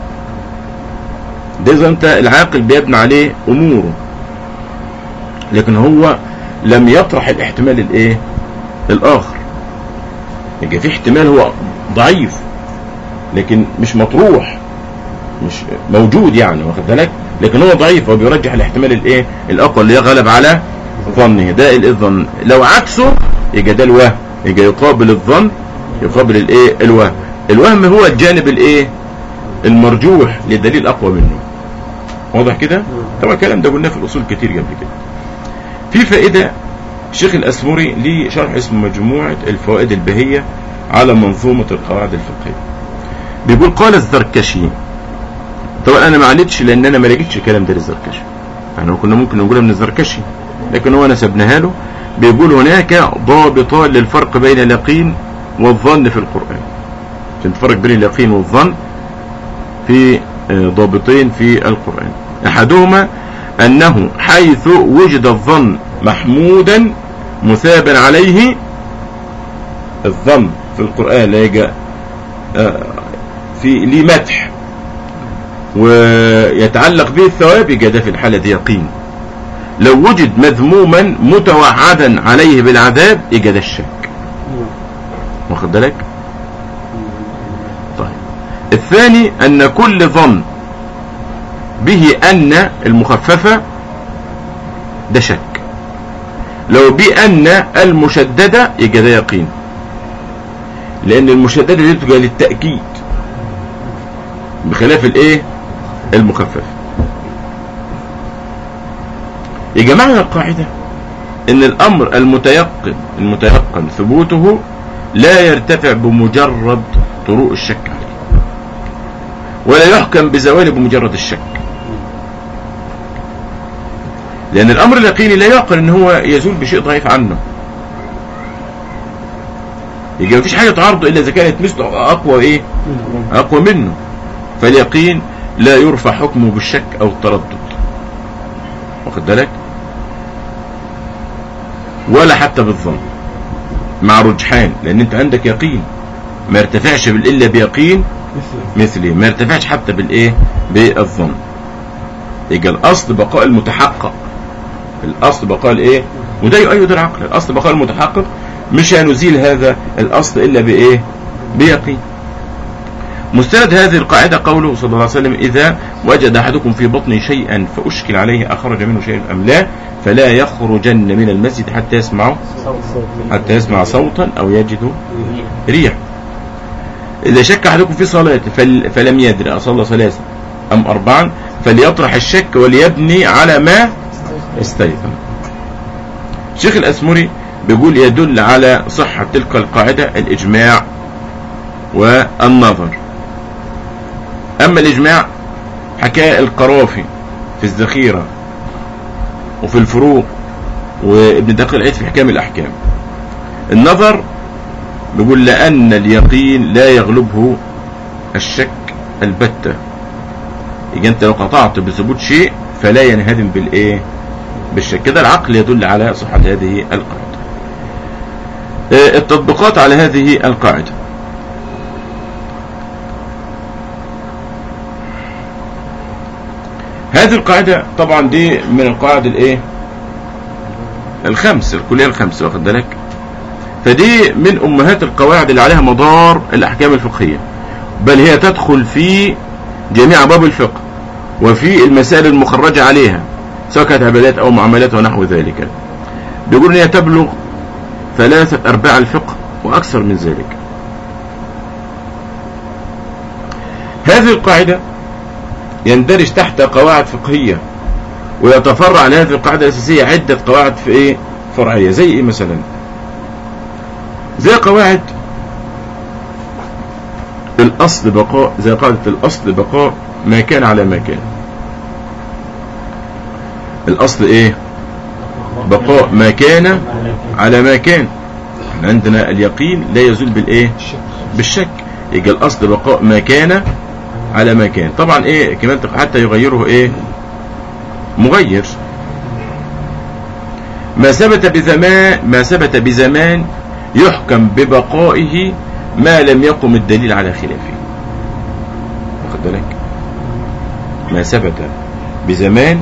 Speaker 1: ده اذا انت العاقل بيبني عليه اموره لكن هو لم يطرح الاحتمال الايه الاخر يبقى في احتمال هو ضعيف لكن مش مطروح مش موجود يعني واخد بالك لكن هو ضعيف هو بيرجح الاحتمال الايه الاقوى اللي يغلب على ظنه ده الظن لو عكسه يبقى ده الوهم يبقى يقابل الظن يقابل الايه الوهم الوهم هو الجانب الايه المرجوح لدليل اقوى منه واضح كده طبعا الكلام ده قلناه في الاصول كتير قبل كده في فائده الشيخ الاسمري ليه شرح اسمه مجموعه الفوائد البهيه على منظومه القواعد الفقهيه بيقول قال الزركشي طبعا انا ما عليتش لان انا ما لقيتش الكلام ده للزركشي يعني كنا ممكن نقولها من الزركشي لكن هو نسبناها له بيقول هناك ضابطان للفرق بين اليقين والظن في القرآن عشان تفرق بين اليقين والظن في ضابطين في القرآن أحدهما أنه حيث وجد الظن محمودا مثابا عليه الظن في القرآن لا يجا في ليه مدح ويتعلق به الثواب يبقى ده في الحالة دي يقين لو وجد مذموما متوعدا عليه بالعذاب يبقى ده الشك واخد بالك طيب الثاني ان كل ظن به ان المخففة ده شك لو بأن المشددة يبقى ده يقين لان المشددة دي تبقى للتأكيد بخلاف الايه المخفف يا معنى القاعدة ان الامر المتيقن المتيقن ثبوته لا يرتفع بمجرد طروء الشك عليه ولا يحكم بزواله بمجرد الشك لان الامر اليقيني لا يعقل ان هو يزول بشيء ضعيف عنه يبقى مفيش حاجه تعارضه الا اذا كانت مثله اقوى ايه اقوى منه فاليقين لا يرفع حكمه بالشك او التردد واخد بالك ولا حتى بالظن مع رجحان لان انت عندك يقين ما يرتفعش بال- الا بيقين مثله ما يرتفعش حتى بالايه بالظن يبقى الاصل بقاء المتحقق الاصل بقاء الايه وده يؤيد العقل الاصل بقاء المتحقق مش هنزيل هذا الاصل الا بايه بيقين مستند هذه القاعدة قوله صلى الله عليه وسلم إذا وجد أحدكم في بطنه شيئا فأشكل عليه أخرج منه شيء أم لا فلا يخرجن من المسجد حتى يسمع حتى يسمع صوتا أو يجد ريح إذا شك أحدكم في صلاته فل فلم يدري أصلى ثلاثة أم أربعا فليطرح الشك وليبني على ما استيقن شيخ الأسمري بيقول يدل على صحة تلك القاعدة الإجماع والنظر أما الإجماع حكى القرافي في الذخيرة وفي الفروق وابن دقيق العيد في حكام الأحكام النظر بيقول لأن اليقين لا يغلبه الشك البتة يجي أنت لو قطعت بثبوت شيء فلا ينهدم بالإيه بالشك كده العقل يدل على صحة هذه القاعدة آه، التطبيقات على هذه القاعدة هذه القاعدة طبعا دي من القواعد الايه الخمس الكلية الخمس واخد بالك فدي من امهات القواعد اللي عليها مدار الاحكام الفقهية بل هي تدخل في جميع ابواب الفقه وفي المسائل المخرجة عليها سواء كانت عبادات او معاملات ونحو ذلك بيقول ان هي تبلغ ثلاثة ارباع الفقه واكثر من ذلك هذه القاعدة يندرج تحت قواعد فقهية ويتفرع عن هذه القاعدة الأساسية عدة قواعد في إيه فرعية زي إيه مثلا زي قواعد الأصل بقاء زي قاعدة الأصل بقاء ما كان على ما كان الأصل إيه بقاء ما كان على ما كان احنا عندنا اليقين لا يزول بالإيه بالشك يبقى الأصل بقاء ما كان على ما كان طبعا ايه كمان حتى يغيره ايه مغير ما ثبت بزمان ما ثبت بزمان يحكم ببقائه ما لم يقم الدليل على خلافه واخد بالك ما ثبت بزمان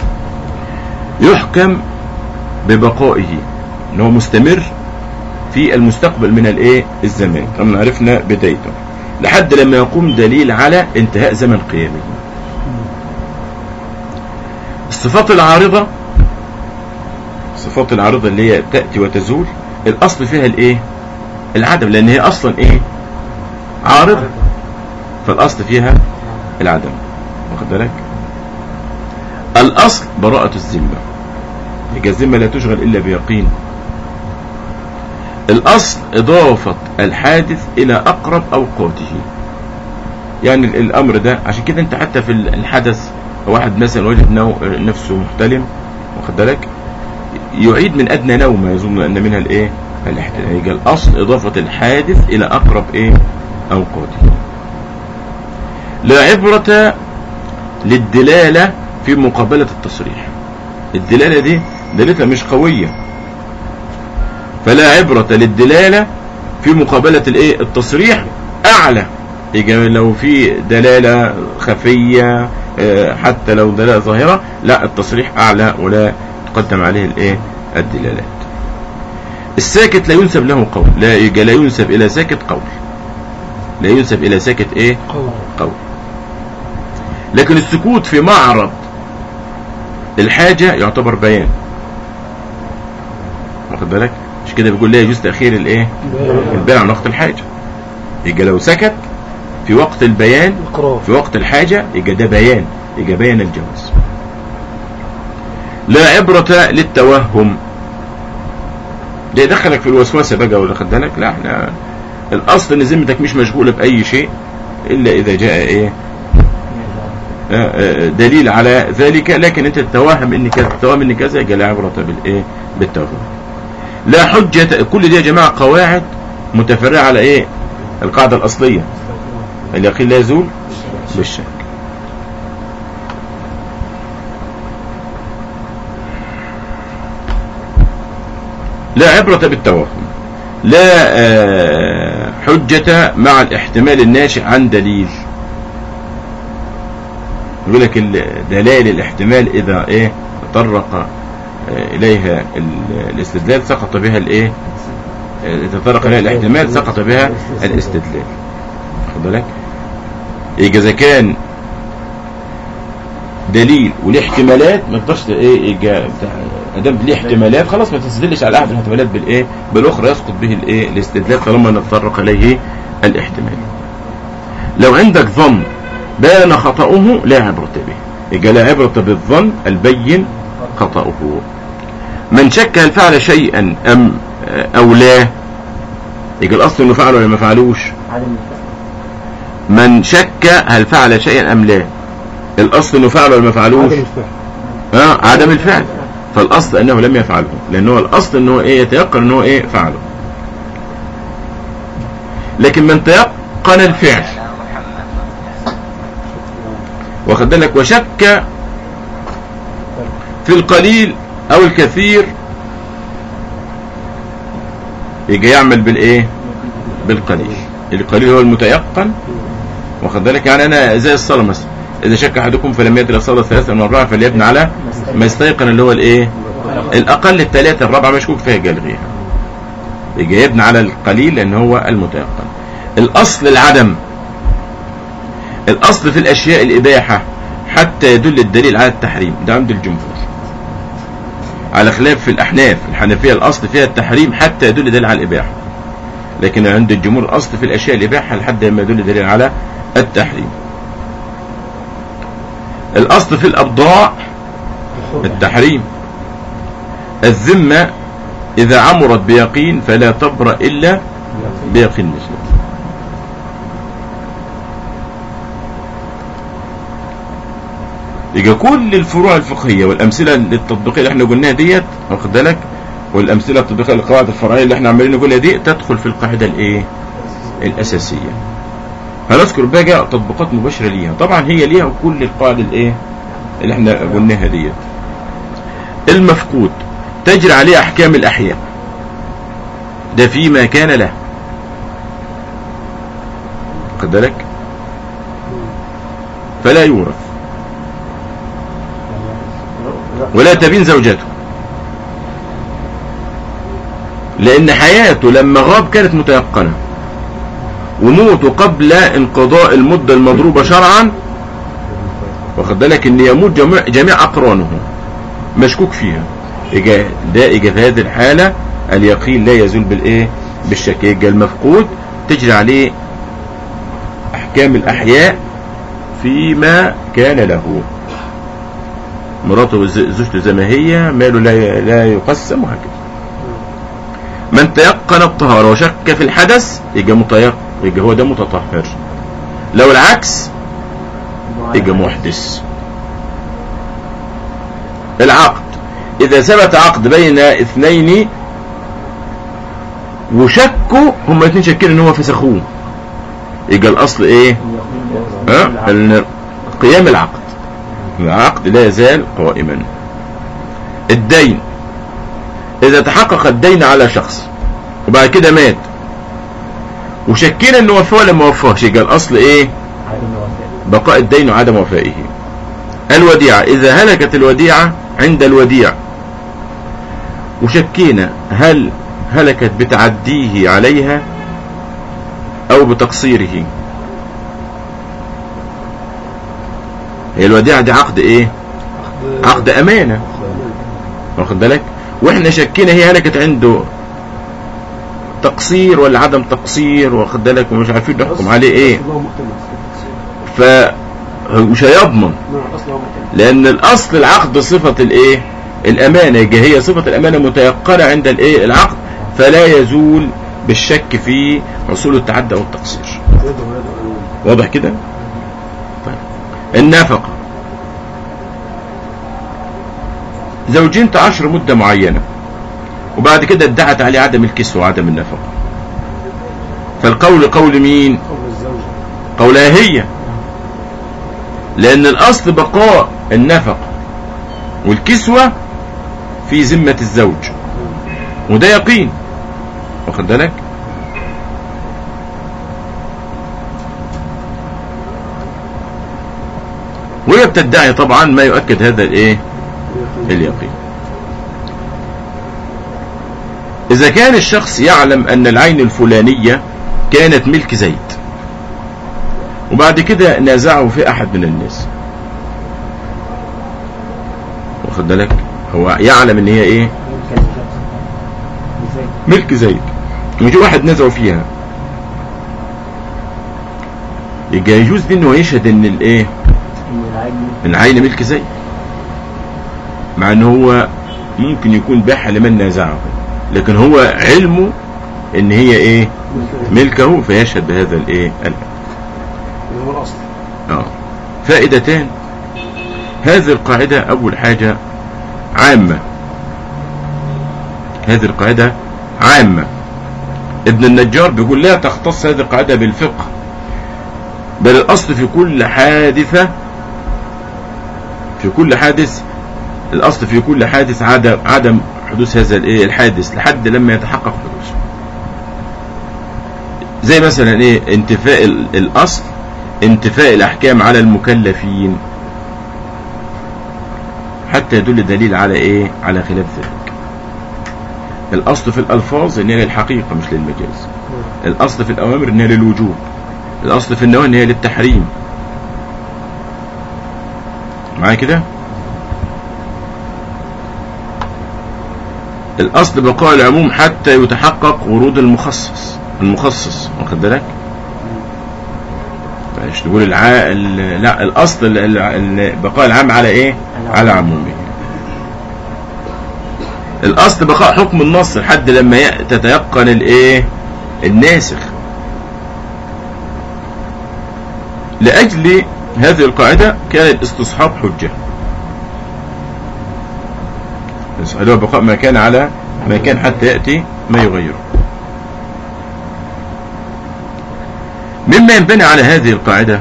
Speaker 1: يحكم ببقائه ان هو مستمر في المستقبل من الايه الزمان طبعا عرفنا بدايته لحد لما يقوم دليل على انتهاء زمن قيامه الصفات العارضة الصفات العارضة اللي هي تأتي وتزول الأصل فيها الإيه العدم لأن هي أصلا إيه عارضة فالأصل فيها العدم واخد بالك الأصل براءة الذمة يبقى الذمة لا تشغل إلا بيقين الأصل إضافة الحادث إلى أقرب أوقاته يعني ال- الأمر ده عشان كده أنت حتى في ال- الحدث واحد مثلا وجد نو- نفسه محتلم واخد بالك يعيد من أدنى نومة يظن أن منها الإيه الاحتلال يبقى الأصل إضافة الحادث إلى أقرب إيه أوقاته لا عبرة للدلالة في مقابلة التصريح الدلالة دي دلالتها مش قوية فلا عبرة للدلالة في مقابلة الايه التصريح اعلى يجي لو في دلالة خفية آه، حتى لو دلالة ظاهرة لا التصريح اعلى ولا تقدم عليه الايه الدلالات الساكت لا ينسب له قول لا يجي لا ينسب الى ساكت قول لا ينسب الى ساكت ايه
Speaker 3: قول
Speaker 1: قول لكن السكوت في معرض الحاجة يعتبر بيان واخد بالك مش كده بيقول لا يجوز تأخير الايه البيان عن وقت الحاجة يبقى لو سكت في وقت البيان
Speaker 3: إقرار
Speaker 1: في وقت الحاجة يبقى ده بيان يبقى بيان الجواز لا عبرة للتوهم ده يدخلك في الوسوسة بقى ولا خد بالك لا احنا الاصل ان ذمتك مش مشغولة باي شيء الا اذا جاء ايه آه، آه، دليل على ذلك لكن انت تتوهم ان كذا تتوهم ان كذا يبقى لا عبرة بالايه بالتوهم لا حجة كل دي يا جماعة قواعد متفرعة على ايه القاعدة الاصلية اليقين لا يزول بالشك لا عبرة بالتوهم لا آه، حجة مع الاحتمال الناشئ عن دليل يقول لك ال- دلائل الاحتمال إذا إيه تطرق آه، إليها ال- الاستدلال سقط بها الإيه آه، إذا تطرق إليها الاحتمال سقط بها الاستدلال خد بالك يبقى إذا كان دليل وليه احتمالات ما تقدرش ايه يبقى بتاع- ادام ليه احتمالات خلاص ما تستدلش على احد الاحتمالات بالايه بالاخرى يسقط به الايه الاستدلال طالما نتطرق اليه الاحتمال لو عندك ظن بان خطأه لا عبرة به يبقى لا عبرة بالظن البين خطأه من شك هل فعل شيئا ام او لا يبقى الاصل انه فعل ولا ما فعلوش
Speaker 2: عدم الفهم
Speaker 1: من شك هل فعل شيئا ام لا الاصل انه فعل ولا ما فعلوش
Speaker 3: عدم الفهم
Speaker 1: اه عدم الفعل فالاصل انه لم يفعله لان هو الاصل انه ايه يتيقن انه ايه فعله لكن من تيقن الفعل واخد بالك وشك في القليل او الكثير يجي يعمل بالايه بالقليل القليل هو المتيقن واخد بالك يعني انا زي الصلاه مثلا اذا شك احدكم فلم يدري الصلاه ثلاثه من اربعه فليبني على ما يستيقن اللي هو الايه الاقل الثلاثه الرابعه مشكوك فيها يلغيها يجي يبني على القليل لان هو المتيقن الاصل العدم الاصل في الاشياء الاباحه حتى يدل الدليل على التحريم ده عند الجمهور على خلاف في الاحناف الحنفيه الاصل فيها التحريم حتى يدل الدليل على الاباحه لكن عند الجمهور الاصل في الاشياء الاباحه لحد ما يدل الدليل على التحريم الاصل في الابضاع التحريم الذمه اذا عمرت بيقين فلا تبرأ الا بيقين مثله يبقى كل الفروع الفقهيه والامثله التطبيقيه اللي احنا قلناها ديت واخد بالك والامثله التطبيقيه للقواعد الفرعيه اللي احنا عمالين نقولها دي تدخل في القاعده الايه الاساسيه هنذكر بقى تطبيقات مباشره ليها طبعا هي ليها كل القواعد الايه اللي احنا قلناها ديت المفقود تجري عليه احكام الاحياء ده فيما كان له خد بالك فلا يورث ولا تبين زوجته لأن حياته لما غاب كانت متيقنة وموته قبل انقضاء المدة المضروبة شرعا واخد بالك ان يموت جميع, جميع اقرانه مشكوك فيها إجا ده إجا في هذه الحالة اليقين لا يزول بالايه بالشك يبقى المفقود تجري عليه احكام الاحياء فيما كان له مراته وز- زوجته زي ما هي ماله لا لا يقسم وهكذا من تيقن الطهارة وشك في الحدث يبقى متيقن يبقى هو ده متطهر لو العكس يبقى محدث العقد إذا ثبت عقد بين اثنين وشكوا هما الاثنين شاكين ان هو فسخوه يبقى الاصل ايه؟ ها؟ ان قيام العقد العقد لا يزال قائما الدين اذا تحقق الدين على شخص وبعد كده مات وشكينا انه وفاه ولا ما وفاهش يبقى الاصل ايه
Speaker 2: عدم الوفاء
Speaker 1: بقاء الدين وعدم وفائه الوديعة اذا هلكت الوديعة عند الوديع وشكينا هل هلكت بتعديه عليها او بتقصيره هي الوديعة دي عقد ايه عقد امانة واخد بالك واحنا شكينا هي هلكت عنده تقصير ولا عدم تقصير واخد بالك ومش عارفين نحكم عليه ايه
Speaker 3: أصله مختلف
Speaker 1: فمش هيضمن
Speaker 3: نعم أصله مختلف
Speaker 1: لان الاصل العقد صفة الايه الامانه يبقى هي صفه الامانه متيقنه عند الايه العقد فلا يزول بالشك في حصول التعدي او التقصير
Speaker 3: يده ويده أمين
Speaker 1: واضح كده طيب النفقه زوجين تعاشروا مده معينه وبعد كده ادعت عليه عدم الكسوه وعدم النفقه فالقول قول مين
Speaker 3: قول الزوجة
Speaker 1: قولها هي لأن الأصل بقاء النفقة والكسوة في ذمة الزوج وده يقين واخد بالك وهي بتدعي طبعا ما يؤكد هذا الايه اليقين إذا كان الشخص يعلم أن العين الفلانية كانت ملك زيد وبعد كده نازعه في أحد من الناس واخد بالك هو يعلم ان هي ايه ملك زيد ويجي واحد نزعه فيها يبقى يجوز لي انه يشهد ان الايه
Speaker 2: ان العين
Speaker 1: ان العين ملك زيد مع ان هو ممكن يكون باعها لمن نازعه لكن هو علمه ان هي ايه ملكه فيشهد بهذا الايه الحكم
Speaker 3: اللي هو الأصل
Speaker 1: اه فائدتان هذه القاعدة أول حاجة عامة هذه القاعدة عامة ابن النجار بيقول لا تختص هذه القاعدة بالفقه بل الأصل في كل حادثة في كل حادث الأصل في كل حادث عدم عدم حدوث هذا الايه الحادث لحد لما يتحقق حدوثه زي مثلا ايه انتفاء ال- الأصل انتفاء الأحكام على المكلفين حتى يدل دليل على ايه على خلاف ذلك الاصل في الالفاظ ان هي للحقيقه مش للمجاز الاصل في الاوامر ان هي للوجوب الاصل في النواهي ان هي للتحريم معايا كده الاصل بقاء العموم حتى يتحقق ورود المخصص المخصص واخد بالك مش تقول الع... ال- لا الاصل ال- ال- ال- بقاء العام على ايه على عمومه الاصل بقاء حكم النص لحد لما ي- تتيقن الايه الناسخ لاجل هذه القاعده كان الاستصحاب حجه اللي هو بقاء ما كان على ما كان حتى ياتي ما يغيره مما ينبني على هذه القاعدة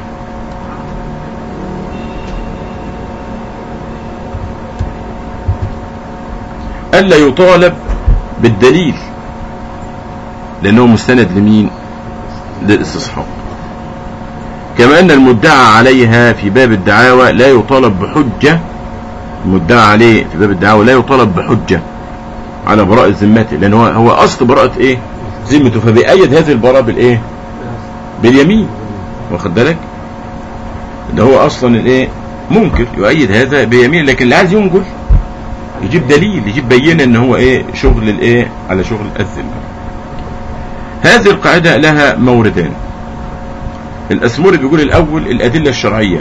Speaker 1: ألا يطالب بالدليل لأنه مستند لمين للاستصحاب كما أن المدعى عليها في باب الدعاوى لا يطالب بحجة المدعى عليه في باب الدعاوى لا يطالب بحجة على براءة ذمته لأن هو, هو أصل براءة إيه ذمته فبيأيد هذه البراءة بالإيه باليمين واخد بالك ده هو اصلا الايه منكر يؤيد هذا بيمين لكن اللي عايز ينجل يجيب دليل يجيب بينه ان هو ايه شغل الايه على شغل الذمه هذه القاعده لها موردان الاسموري بيقول الاول الادله الشرعيه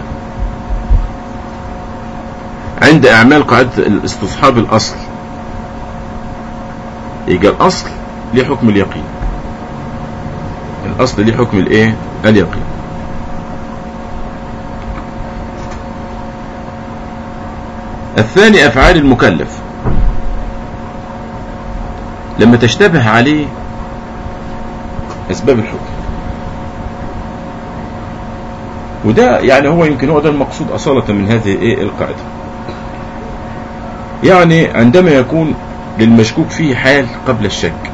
Speaker 1: عند اعمال قاعده الاستصحاب الاصل يبقى الاصل ليه حكم اليقين الاصل ليه حكم الايه اليقين الثاني افعال المكلف لما تشتبه عليه اسباب الحكم وده يعني هو يمكن هو ده المقصود اصالة من هذه ايه القاعدة يعني عندما يكون للمشكوك فيه حال قبل الشك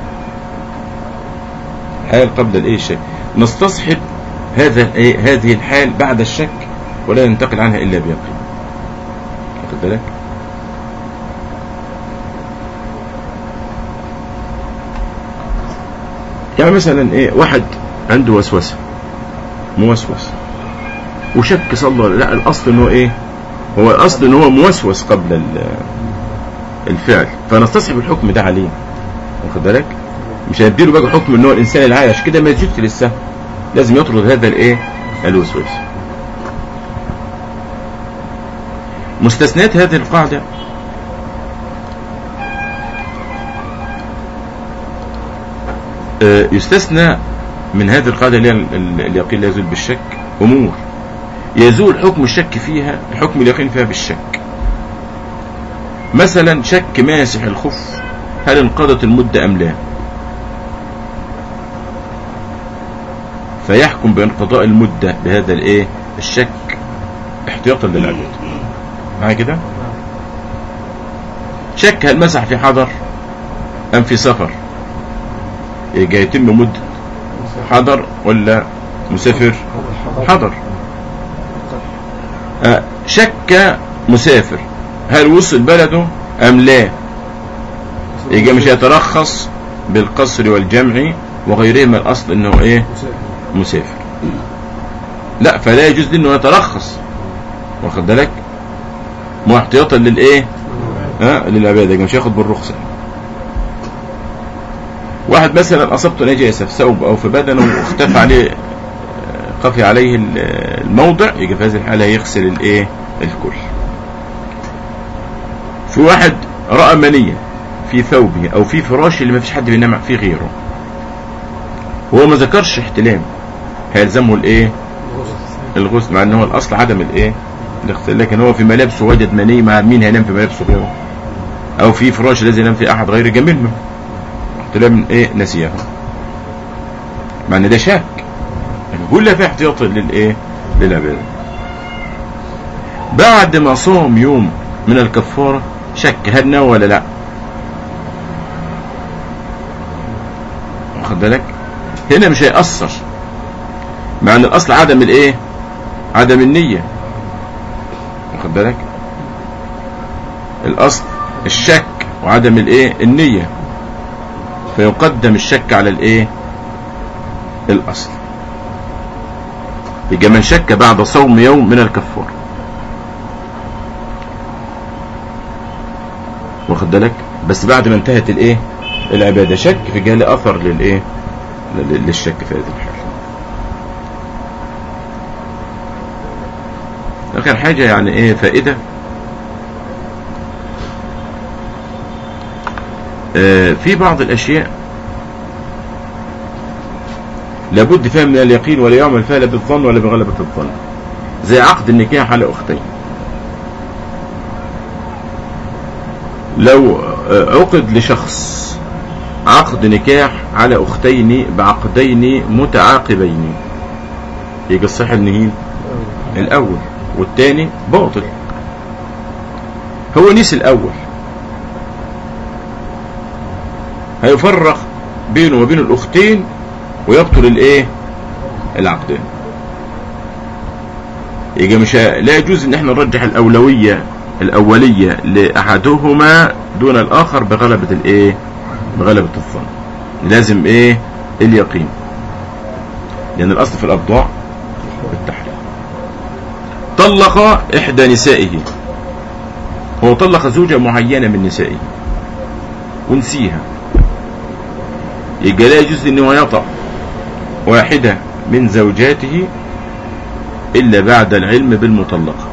Speaker 1: حال قبل الايه الشك نستصحب هذا الايه هذه الحال بعد الشك ولا ننتقل عنها الا بيقين واخد بالك يعني مثلا ايه واحد عنده وسوسه موسوس وشك صلى ولا لا الاصل ان هو ايه هو الاصل ان هو موسوس قبل ال- الفعل فنستصحب الحكم ده عليه واخد بالك مش هنديله بقى حكم ان هو الانسان العايش كده ما يسجدش للسهو لازم يطرد هذا الايه الوسواس مستثنات هذه القاعده آه، يستثنى من هذه القاعدة اللي هي ال- ال- اليقين لا يزول بالشك أمور يزول حكم الشك فيها حكم اليقين فيها بالشك مثلا شك ماسح الخف هل انقضت المدة أم لا فيحكم بانقضاء المدة بهذا الايه الشك احتياطا للعباد معايا كده شك هل مسح في حضر ام في سفر يجي يتم مدة حضر ولا مسافر حضر آه، شك مسافر هل وصل بلده ام لا يجي مش يترخص بالقصر والجمع وغيره من الاصل انه ايه مسافر لا فلا يجوز انه يترخص واخد بالك مو احتياطا للايه ها للعباده يجي مش ياخد بالرخصه واحد مثلا اصابته نجاسه في ثوب او في بدنه واختفى عليه آه، قفي عليه ال- الموضع يجي في هذه الحاله يغسل الايه الكل في واحد راى منيه في ثوبه او في فراشه اللي ما فيش حد بينام فيه غيره وهو ما ذكرش احتلام هيلزمه الايه الغسل مع ان هو الاصل عدم الايه الاغتسال لكن هو في ملابسه وجد مني مع مين هينام في ملابسه غيره او في فراش الذي ينام فيه احد غيره جميل منه احتلام من ايه نسيه مع ان ده شاك يعني كلها فيها احتياط للايه للعباده بعد ما صام يوم من الكفاره شك هل نوى ولا لا واخد بالك هنا مش هيأثر مع ان الاصل عدم الايه عدم النية واخد بالك الاصل الشك وعدم الايه النية فيقدم الشك على الايه الاصل يبقى من شك بعد صوم يوم من الكفار واخد بالك بس بعد ما انتهت الايه العبادة شك في جهل اثر للايه لل- للشك في هذه الحالة اخر حاجة يعني ايه فائدة آه في بعض الاشياء لابد فيها من اليقين ولا يعمل فيها لا بالظن ولا بغلبة الظن زي عقد النكاح على اختين لو آه، عقد لشخص عقد نكاح على اختين بعقدين متعاقبين يجي الصحيح النهين الاول والتاني باطل هو نسي الاول هيفرق بينه وبين الاختين ويبطل الايه العقدين يجي مش ه- لا يجوز ان احنا نرجح الاولويه الاوليه لاحدهما دون الاخر بغلبه الايه بغلبه الظن لازم ايه اليقين لان الاصل في الابضاع التحريم طلق احدى نسائه هو طلق زوجة معينة من نسائه ونسيها يبقى لا يجوز ان هو يطأ واحدة من زوجاته الا بعد العلم بالمطلقة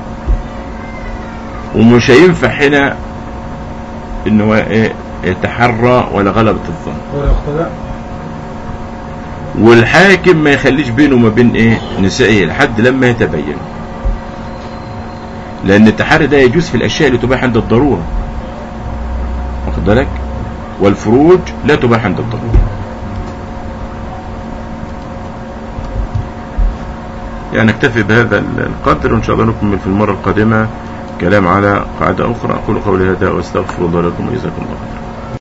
Speaker 1: ومش هينفع هنا ان هو إيه يتحرى ولا غلبة الظن
Speaker 3: ولا اقتداء
Speaker 1: والحاكم ما يخليش بينه وما بين ايه نسائه لحد لما يتبين لان التحري ده يجوز في الاشياء اللي تباح عند الضروره واخد بالك والفروج لا تباح عند الضروره يعني نكتفي بهذا القدر وان شاء الله نكمل في المره القادمه كلام على قاعده اخرى اقول قولي هذا واستغفر الله لكم وجزاكم الله خيرا